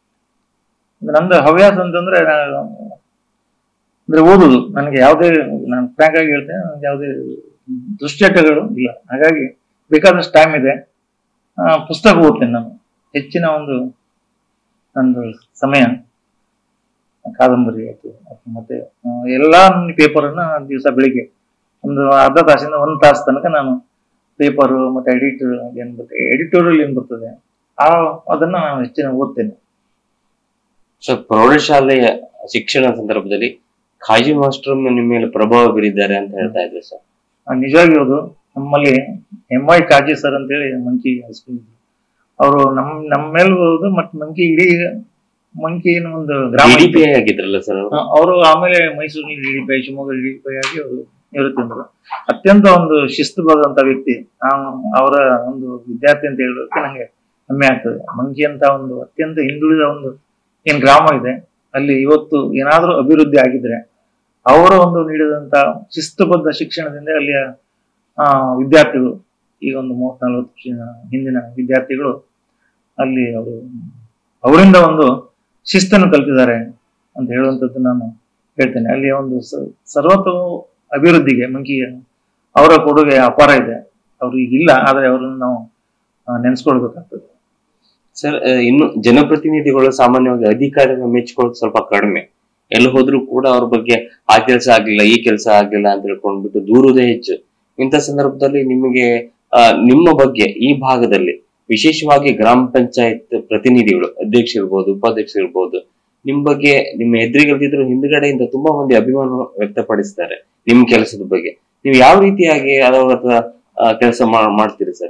ನಂದು ಹವ್ಯಾಸ ಅಂತಂದ್ರೆ ನಾನು ಅಂದ್ರೆ ಓದುದು ನನಗೆ ಯಾವುದೇ ನಾನು ಫ್ರಾಂಕ್ ಆಗಿ ಹೇಳ್ತೇನೆ ನನಗೆ ಯಾವುದೇ ದುಶ್ಚಟಗಳು ಇಲ್ಲ ಹಾಗಾಗಿ ಬೇಕಾದಷ್ಟು ಟೈಮ್ ಇದೆ ಆ, ಪುಸ್ತಕ ಓದ್ತೇನೆ ನಾನು ಹೆಚ್ಚಿನ ಒಂದು ನಂದು ಸಮಯ ಕಾದಂಬರಿ ಆಯ್ತು ಅಥವಾ ಮತ್ತೆ ಆ, ಎಲ್ಲಾ ಪೇಪರನ್ನ ದಿವಸ ಬೆಳಿಗ್ಗೆ ಒಂದು ಅರ್ಧ ತಾಸಿಂದ ಒಂದು ತಾಸು ತನಕ ನಾನು ಪೇಪರು ಮತ್ತೆ ಎಡಿಟ್ ಏನ್ ಬರ್ತದೆ ಎಡಿಟೋರಿಯಲ್ ಏನ್ ಬರ್ತದೆ ಆ ಅದನ್ನ ನಾನು ಹೆಚ್ಚಿನ ಓದ್ತೇನೆ ಸೊ ಪ್ರೌಢಶಾಲೆಯ ಶಿಕ್ಷಣ ಸಂದರ್ಭದಲ್ಲಿ ಖಾಜಿ ಮಾಸ್ಟರ್ ನಿಮ್ಮ ಮೇಲೆ ಪ್ರಭಾವ ಬೀರಿದ್ದಾರೆ ಅಂತ ಹೇಳ್ತಾ ಇದ್ರು ಸರ್ ಆ, ನಿಜವಾಗಿ ಅದು ನಮ್ಮಲ್ಲಿ ಎಂ ಐ ಕಾಜಿ ಸರ್ ಅಂತೇಳಿ ಮಂಕಿ ಹೈಸ್ಕೂಲ್ ಅವರು ನಮ್ ನಮ್ಮ ಮೇಲೆ ಹೋದು ಮತ್ತೆ ಮಂಕಿ ಇಡೀ ಮಂಕಿ ಏನೋ ಒಂದು ಗ್ರಾಮ ಡಿ ಪಿ ಆಗಿದ್ರಲ್ಲ ಸರ್ ಅವರು ಅವರು ಆಮೇಲೆ ಮೈಸೂರಿನಲ್ಲಿ ಡಿಡಿಪಿ ಶಿವಮೊಗ್ಗ ಡಿಡಿಪಿ ಆಗಿ ಅವರು ನಿವೃತ್ತಿ ಅಂದರು ಅತ್ಯಂತ ಒಂದು ಶಿಸ್ತುಬಾದಂತ ವ್ಯಕ್ತಿ ನಾನು ಅವರ ಒಂದು ವಿದ್ಯಾರ್ಥಿ ಅಂತ ಹೇಳೋದಕ್ಕೆ ನಂಗೆ ಹೆಮ್ಮೆ ಆಗ್ತದೆ ಮಂಕಿ ಅಂತ ಒಂದು ಅತ್ಯಂತ ಹಿಂದುಳಿದ ಒಂದು ಏನ್ ಗ್ರಾಮ ಇದೆ ಅಲ್ಲಿ ಇವತ್ತು ಏನಾದ್ರೂ ಅಭಿವೃದ್ಧಿ ಆಗಿದ್ರೆ ಅವರ ಒಂದು ನೀಡಿದಂತ ಶಿಸ್ತುಬದ್ಧ ಶಿಕ್ಷಣದಿಂದ ಅಲ್ಲಿಯ ಆ ವಿದ್ಯಾರ್ಥಿಗಳು ಈಗ ಒಂದು ಮೂವತ್ ನಲ್ವತ್ತು ವರ್ಷದ ಹಿಂದಿನ ವಿದ್ಯಾರ್ಥಿಗಳು ಅಲ್ಲಿ ಅವರು ಅವರಿಂದ ಒಂದು ಶಿಸ್ತನ್ನು ಕಲ್ತಿದ್ದಾರೆ ಅಂತ ಹೇಳುವಂಥದ್ದು ನಾನು ಹೇಳ್ತೇನೆ ಅಲ್ಲಿ ಒಂದು ಸ- ಸರ್ವತೋ ಅಭಿವೃದ್ಧಿಗೆ ಮಂಕಿ ಅವರ ಕೊಡುಗೆ ಅಪಾರ ಇದೆ ಅವರು ಈಗ ಇಲ್ಲ ಆದ್ರೆ ಅವರನ್ನು ನಾವು ಆ, ನೆನೆಸ್ಕೊಳ್ಬೇಕಾಗ್ತದೆ ಸರ್ ಆ, ಇನ್ನು ಜನಪ್ರತಿನಿಧಿಗಳು ಸಾಮಾನ್ಯವಾಗಿ ಅಧಿಕಾರಿಗಳ ಮೆಚ್ಕೊಳ್ಳೋದು ಸ್ವಲ್ಪ ಕಡಿಮೆ ಎಲ್ಲಿ ಹೋದ್ರೂ ಕೂಡ ಅವ್ರ ಬಗ್ಗೆ ಆ ಕೆಲಸ ಆಗ್ಲಿಲ್ಲ ಈ ಕೆಲಸ ಆಗ್ಲಿಲ್ಲ ಅಂತ ಹೇಳ್ಕೊಂಡ್ಬಿಟ್ಟು ದೂರುದೇ ಹೆಚ್ಚು ಇಂಥ ಸಂದರ್ಭದಲ್ಲಿ ನಿಮಗೆ ಆ, ನಿಮ್ಮ ಬಗ್ಗೆ ಈ ಭಾಗದಲ್ಲಿ ವಿಶೇಷವಾಗಿ ಗ್ರಾಮ ಪಂಚಾಯತ್ ಪ್ರತಿನಿಧಿಗಳು ಅಧ್ಯಕ್ಷ ಇರ್ಬೋದು ಉಪಾಧ್ಯಕ್ಷ ಇರ್ಬೋದು ನಿಮ್ ಬಗ್ಗೆ ನಿಮ್ಮ ಎದುರಿಗಲ್ದಿದ್ರು ಹಿಂದ್ಗಡೆಯಿಂದ ತುಂಬಾ ಮಂದಿ ಅಭಿಮಾನ ವ್ಯಕ್ತಪಡಿಸ್ತಾರೆ ನಿಮ್ ಕೆಲಸದ ಬಗ್ಗೆ ನೀವು ಯಾವ ರೀತಿಯಾಗಿ ಅವ್ರ ಹತ್ರ ಕೆಲಸ ಮಾಡ್ತೀರಿ ಸರ್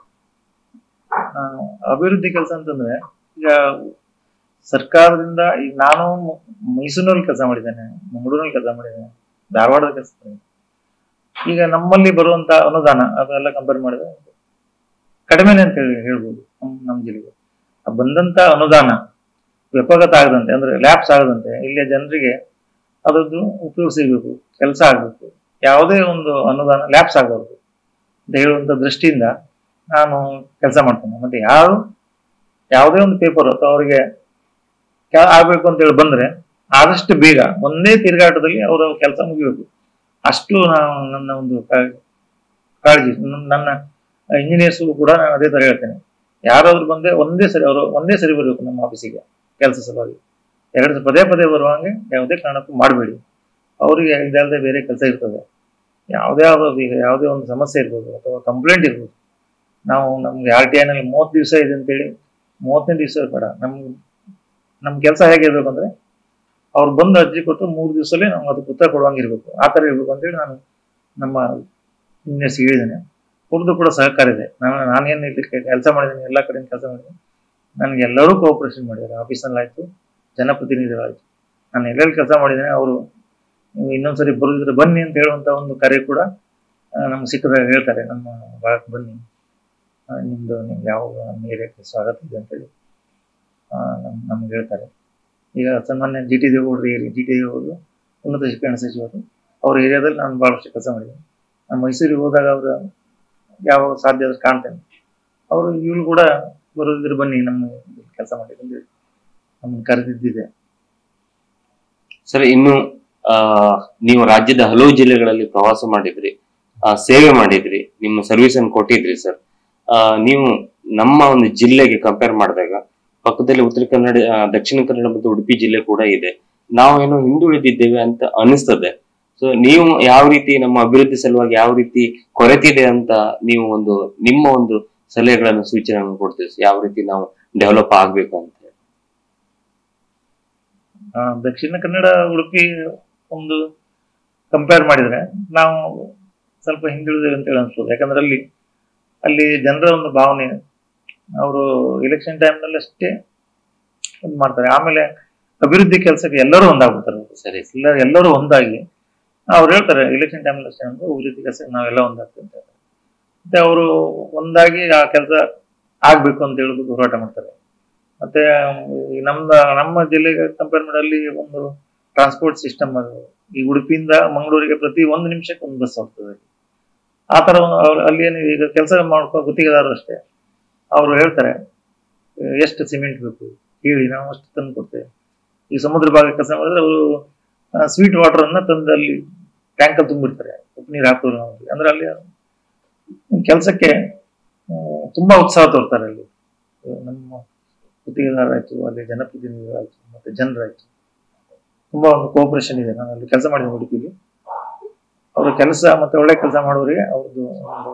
ಆ, ಅಭಿವೃದ್ಧಿ ಕೆಲಸ ಅಂತಂದ್ರೆ ಈಗ ಸರ್ಕಾರದಿಂದ ಈಗ ನಾನು ಮ- ಮೈಸೂರಿನಲ್ಲಿ ಕೆಲಸ ಮಾಡಿದ್ದೇನೆ ಮಂಗಳೂರಿನಲ್ಲಿ ಕೆಲಸ ಮಾಡಿದ್ದೇನೆ ಧಾರವಾಡದ ಕೆಲಸ ಮಾಡಿದ್ದೇನೆ ಈಗ ನಮ್ಮಲ್ಲಿ ಬರುವಂತ ಅನುದಾನ ಅದೆಲ್ಲ ಕಂಪೇರ್ ಮಾಡಿದ್ರೆ ಕಡಿಮೆನೆ ಅಂತ ಹೇಳಿ ಹೇಳ್ಬೋದು ನಮ್ಮ ನಮ್ಮ ಜಿಲ್ಲೆಗೆ ಆ ಬಂದಂತ ಅನುದಾನ ವ್ಯಪಗತ ಆಗದಂತೆ ಅಂದ್ರೆ ಲ್ಯಾಪ್ಸ್ ಆಗದಂತೆ ಇಲ್ಲಿಯ ಜನರಿಗೆ ಅದರದ್ದು ಉಪಯೋಗ ಸಿಗಬೇಕು ಕೆಲಸ ಆಗಬೇಕು ಯಾವುದೇ ಒಂದು ಅನುದಾನ ಲ್ಯಾಪ್ಸ್ ಆಗಬಾರ್ದು ಅಂತ ಹೇಳುವಂತ ದೃಷ್ಟಿಯಿಂದ ನಾನು ಕೆಲಸ ಮಾಡ್ತೇನೆ ಮತ್ತೆ ಯಾರು ಯಾವುದೇ ಒಂದು ಪೇಪರ್ ಅಥವಾ ಅವರಿಗೆ ಕೆ- ಆಗ್ಬೇಕು ಅಂತ ಹೇಳಿ ಬಂದ್ರೆ ಆದಷ್ಟು ಬೇಗ ಒಂದೇ ತಿರುಗಾಟದಲ್ಲಿ ಅವರ ಕೆಲಸ ಮುಗಿಬೇಕು ಅಷ್ಟು ನಾವು ನನ್ನ ಒಂದು ಕಾ- ಕಾಳಜಿ ನನ್ನ- ನನ್ನ ಇಂಜಿನಿಯರ್ಸ್ ಕೂಡ ನಾನು ಅದೇ ತರ ಹೇಳ್ತೇನೆ ಯಾರಾದ್ರೂ ಬಂದ್ರೆ ಒಂದೇ ಸರಿ ಅವರು ಒಂದೇ ಸರಿ ಬರಬೇಕು ನಮ್ಮ ಆಫೀಸಿಗೆ ಕೆಲಸ ಸಲುವಾಗಿ ಎರಡು ಸ- ಪದೇ ಪದೇ ಬರುವಂಗೆ ಯಾವುದೇ ಕಾರಣಕ್ಕೂ ಮಾಡಬೇಡಿ ಅವರಿಗೆ ಇದಲ್ಲದೆ ಬೇರೆ ಕೆಲಸ ಇರ್ತದೆ ಯಾವುದೇ ಆಗೋದು ಈಗ ಯಾವುದೇ ಒಂದು ಸಮಸ್ಯೆ ಇರ್ಬೋದು ಅಥವಾ ಕಂಪ್ಲೇಂಟ್ ಇರ್ಬೋದು ನಾವು ನಮ್ಗೆ ಆರ್ ಟಿ ಐನಲ್ಲಿ ಮೂವತ್ತು ದಿವಸ ಇದೆ ಅಂತೇಳಿ ಮೂವತ್ತನೇ ದಿವಸ ಬೇಡ ನಮ್ ನಮ್ ಕೆಲಸ ಹೇಗಿರ್ಬೇಕು ಅಂದ್ರೆ ಅವ್ರು ಬಂದು ಅರ್ಜಿ ಕೊಟ್ಟು ಮೂರು ದಿವಸಲ್ಲೇ ನಾವು ಅದಕ್ಕೆ ಉತ್ತರ ಕೊಡುವಂಗಿರ್ಬೇಕು ಆ ಥರ ಇರ್ಬೇಕು ಅಂತೇಳಿ ನಾನು ನಮ್ಮ ಇಂಜಿನಿಯರ್ಸ್ ಹೇಳಿದ್ದೇನೆ ಅವ್ರದ್ದು ಕೂಡ ಸಹಕಾರ ಇದೆ ನಾನು ನಾನೇನು ಇಲ್ಲಿ ಕೆಲಸ ಮಾಡಿದ್ದೀನಿ ಎಲ್ಲ ಕಡೆ ಕೆಲಸ ಮಾಡಿದ್ದೀನಿ ನನಗೆ ಎಲ್ಲರೂ ಕೋಆಪರೇಷನ್ ಮಾಡಿದ್ದಾರೆ ಆಫೀಸಲ್ಲಿ ಆಯ್ತು ಜನಪ್ರತಿನಿಧಿಗಳಾಯ್ತು ನಾನು ಎಲ್ಲೆಲ್ಲಿ ಕೆಲಸ ಮಾಡಿದ್ದೇನೆ ಅವರು ನೀವು ಇನ್ನೊಂದ್ಸರಿ ಬರೋದಿದ್ರೆ ಬನ್ನಿ ಅಂತ ಹೇಳುವಂತ ಒಂದು ಕರೆ ಕೂಡ ಆ, ನಮ್ಗೆ ಸಿಕ್ಕದಾಗ ಹೇಳ್ತಾರೆ ನಮ್ಮ ಭಾಗಕ್ಕೆ ಬನ್ನಿ ಆ, ನಿಮ್ದು ನಿಮ್ಗೆ ಯಾವ ನಮ್ಮ ಏರಿಯಾಕ್ಕೆ ಸ್ವಾಗತ ಇದೆ ಅಂತೇಳಿ ಆ, ನಮ್- ನಮ್ಗೆ ಹೇಳ್ತಾರೆ ಈಗ ಸನ್ಮಾನ್ಯ ಜಿ ಟಿ ದೇವೇಗೌಡರು ಏರಿ ಜಿ ಟಿ ದೇವೇಗೌಡರು ಉನ್ನತ ಶಿಕ್ಷಣ ಸಚಿವರು ಅವ್ರ ಏರಿಯಾದಲ್ಲಿ ನಾನು ಭಾಳಷ್ಟು ಕೆಲಸ ಮಾಡಿದ್ದೀನಿ ನಾನು ಮೈಸೂರಿಗೆ ಹೋದಾಗ ಅವರು ಯಾವಾಗ ಸಾಧ್ಯ ಆದ್ರೆ ಕಾಣ್ತೇನೆ ಅವರು ಇವ್ರು ಕೂಡ ಬರೋದಿದ್ರೆ ಬನ್ನಿ ನಮ್ಮ ಕೆಲಸ ಮಾಡಿದ್ರೆ ನಮ್ಮನ್ನು ಕರೆದಿದ್ದಿದೆ ಸರ್ ಇನ್ನು ಆ ನೀವು ರಾಜ್ಯದ ಹಲವು ಜಿಲ್ಲೆಗಳಲ್ಲಿ ಪ್ರವಾಸ ಮಾಡಿದ್ರಿ ಆ ಸೇವೆ ಮಾಡಿದ್ರಿ ನಿಮ್ಮ ಸರ್ವಿಸ್ ಅನ್ನು ಕೊಟ್ಟಿದ್ರಿ ಸರ್ ಆ ನೀವು ನಮ್ಮ ಒಂದು ಜಿಲ್ಲೆಗೆ ಕಂಪೇರ್ ಮಾಡಿದಾಗ ಪಕ್ಕದಲ್ಲಿ ಉತ್ತರ ಕನ್ನಡ ಆ, ದಕ್ಷಿಣ ಕನ್ನಡ ಮತ್ತು ಉಡುಪಿ ಜಿಲ್ಲೆ ಕೂಡ ಇದೆ ನಾವೇನೋ ಹಿಂದುಳಿದಿದ್ದೇವೆ ಅಂತ ಅನಿಸ್ತದೆ ಸೊ ನೀವು ಯಾವ ರೀತಿ ನಮ್ಮ ಅಭಿವೃದ್ಧಿ ಸಲುವಾಗಿ ಯಾವ ರೀತಿ ಕೊರತಿದೆ ಅಂತ ನೀವು ಒಂದು ನಿಮ್ಮ ಒಂದು ಸಲಹೆಗಳನ್ನು ಸೂಚನೆಗಳನ್ನು ಕೊಡ್ತೀವಿ ಯಾವ ರೀತಿ ನಾವು ಡೆವಲಪ್ ಆಗ್ಬೇಕು ಅಂತ ಹೇಳಿ. ಆ, ದಕ್ಷಿಣ ಕನ್ನಡ ಉಡುಪಿ ಒಂದು ಕಂಪೇರ್ ಮಾಡಿದ್ರೆ ನಾವು ಸ್ವಲ್ಪ ಹಿಂದುಳಿದೇವೆ ಅಂತ ಹೇಳಿ ಅನ್ಸ್ಬೋದು ಯಾಕಂದ್ರೆ ಅಲ್ಲಿ ಅಲ್ಲಿ ಜನರ ಒಂದು ಭಾವನೆ ಅವರು ಎಲೆಕ್ಷನ್ ಟೈಮ್ನಲ್ಲಿ ಅಷ್ಟೇ ಇದು ಮಾಡ್ತಾರೆ ಆಮೇಲೆ ಅಭಿವೃದ್ಧಿ ಕೆಲಸಕ್ಕೆ ಎಲ್ಲರೂ ಒಂದಾಗ್ಬಿಡ್ತಾರೆ ಅವ್ರು. ಸರಿ ಎಲ್ಲ ಎಲ್ಲರೂ ಒಂದಾಗಿ ಅವ್ರು ಹೇಳ್ತಾರೆ ಎಲೆಕ್ಷನ್ ಟೈಮಲ್ಲಿ ಅಷ್ಟೇ ಅಂದ್ರೆ ಅಭಿವೃದ್ಧಿ ಕೆಲಸಕ್ಕೆ ನಾವೆಲ್ಲ ಒಂದಾಗ್ತೀವಿ ಅಂತ ಹೇಳ್ತಾರೆ ಮತ್ತೆ ಅವರು ಒಂದಾಗಿ ಆ ಕೆಲಸ ಆಗ್ಬೇಕು ಅಂತ ಹೇಳುದು ಹೋರಾಟ ಮಾಡ್ತಾರೆ ಮತ್ತೆ ಈ ನಮ್ದ ನಮ್ಮ ಜಿಲ್ಲೆಗೆ ಕಂಪೇರ್ ಮಾಡಿ ಅಲ್ಲಿ ಒಂದು ಟ್ರಾನ್ಸ್ಪೋರ್ಟ್ ಸಿಸ್ಟಮ್ ಅದು ಈ ಉಡುಪಿಯಿಂದ ಮಂಗಳೂರಿಗೆ ಪ್ರತಿ ಒಂದು ನಿಮಿಷಕ್ಕೆ ಒಂದು ಬಸ್ ಹೋಗ್ತದೆ ಆ ತರ ಅವ್ರು ಅಲ್ಲಿ ಏನು ಈಗ ಕೆಲಸ ಮಾಡ್ಕೋ ಗುತ್ತಿಗೆದಾರರು ಅಷ್ಟೇ ಅವರು ಹೇಳ್ತಾರೆ ಎಷ್ಟು ಸಿಮೆಂಟ್ ಬೇಕು ಹೇಳಿ ನಾವು ಅಷ್ಟು ತಂದು ಕೊಡ್ತೇವೆ ಈ ಸಮುದ್ರ ಭಾಗ ಕೆಲಸ ಮಾಡಿದ್ರೆ ಅವರು ಸ್ವೀಟ್ ವಾಟರ್ ಅನ್ನ ತಂದು ಅಲ್ಲಿ ಟ್ಯಾಂಕಲ್ಲಿ ತುಂಬಿರ್ತಾರೆ ಉಪ್ಪು ನೀರು ಹಾಕೋರು ನಾವು ಅಲ್ಲಿ. ಅಂದ್ರೆ ಅಲ್ಲಿ ಕೆಲಸಕ್ಕೆ ತುಂಬಾ ಉತ್ಸಾಹ ತೋರ್ತಾರೆ ಅಲ್ಲಿ ನಮ್ಮ ಗುತ್ತಿಗೆದಾರರಾಯ್ತು ಅಲ್ಲಿ ಜನಪ್ರತಿನಿಧಿಗಳಾಯ್ತು ಮತ್ತೆ ಜನರಾಯ್ತು ತುಂಬಾ ಒಂದು ಕೋಆಪರೇಷನ್ ಇದೆ ನಾನು ಅಲ್ಲಿ ಕೆಲಸ ಮಾಡಿದ್ದೀನಿ ಉಡುಪಿಲಿ ಅವರ ಕೆಲಸ ಮತ್ತೆ ಒಳ್ಳೆ ಕೆಲಸ ಮಾಡೋರಿಗೆ ಅವ್ರದ್ದು ಒಂದು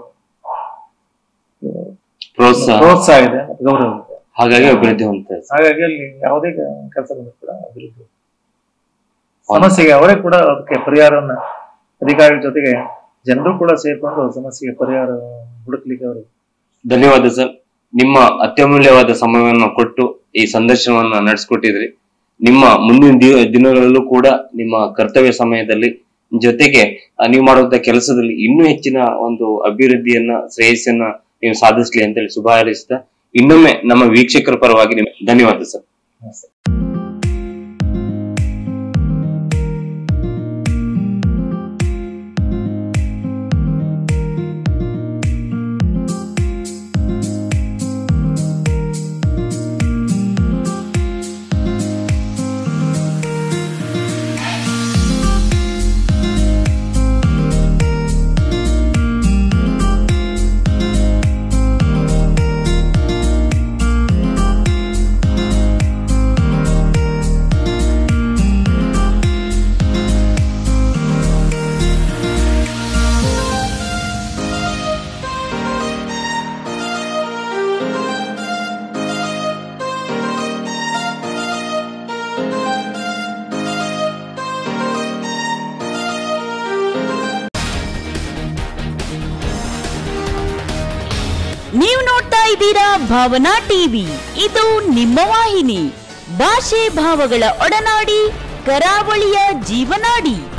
ಪ್ರೋತ್ಸಾಹ ಪ್ರೋತ್ಸಾಹ ಇದೆ ಮತ್ತೆ ಗೌರವ ಇದೆ ಹಾಗಾಗಿ ಅಭಿವೃದ್ಧಿ ಹೊಂದ್ತದೆ ಸರ್. ಹಾಗಾಗಿ ಅಲ್ಲಿ ಯಾವುದೇ ಕೆಲಸ ಬಂದರೂ ಕೂಡ ಅಭಿವೃದ್ಧಿ ಸಮಸ್ಯೆಗೆ ಅವರೇ ಕೂಡ ಅದಕ್ಕೆ ಪರಿಹಾರವನ್ನ ಅಧಿಕಾರಿಗಳ ಜೊತೆಗೆ ಜನರು ಕೂಡ ಸೇರ್ಕೊಂಡು ಸಮಸ್ಯೆಗೆ ಪರಿಹಾರ ಹುಡುಕ್ಲಿಕ್ಕೆ ಅವರು ಧನ್ಯವಾದ ಸರ್ ನಿಮ್ಮ ಅತ್ಯಮೂಲ್ಯವಾದ ಸಮಯವನ್ನು ಕೊಟ್ಟು ಈ ಸಂದರ್ಶನವನ್ನ ನಡೆಸ್ಕೊಟ್ಟಿದ್ರಿ ನಿಮ್ಮ ಮುಂದಿನ ದಿ- ದಿನಗಳಲ್ಲೂ ಕೂಡ ನಿಮ್ಮ ಕರ್ತವ್ಯ ಸಮಯದಲ್ಲಿ ಜೊತೆಗೆ ಆ, ನೀವು ಮಾಡುವಂತ ಕೆಲಸದಲ್ಲಿ ಇನ್ನೂ ಹೆಚ್ಚಿನ ಒಂದು ಅಭಿವೃದ್ಧಿಯನ್ನ ಶ್ರೇಯಸ್ಸನ್ನ ನೀವು ಸಾಧಿಸ್ಲಿ ಅಂತೇಳಿ ಶುಭ ಹಾರೈಸ್ತಾ ಇನ್ನೊಮ್ಮೆ ನಮ್ಮ ವೀಕ್ಷಕರ ಪರವಾಗಿ ನಿಮ್ಗೆ ಧನ್ಯವಾದ ಸರ್ ನಮಸ್ತೆ ನೀವು ನೋಡ್ತಾ ಇದ್ದೀರಾ ಭಾವನಾ ಟಿವಿ ಇದು ನಿಮ್ಮ ವಾಹಿನಿ ಭಾಷೆ ಭಾವಗಳ ಒಡನಾಡಿ ಕರಾವಳಿಯ ಜೀವನಾಡಿ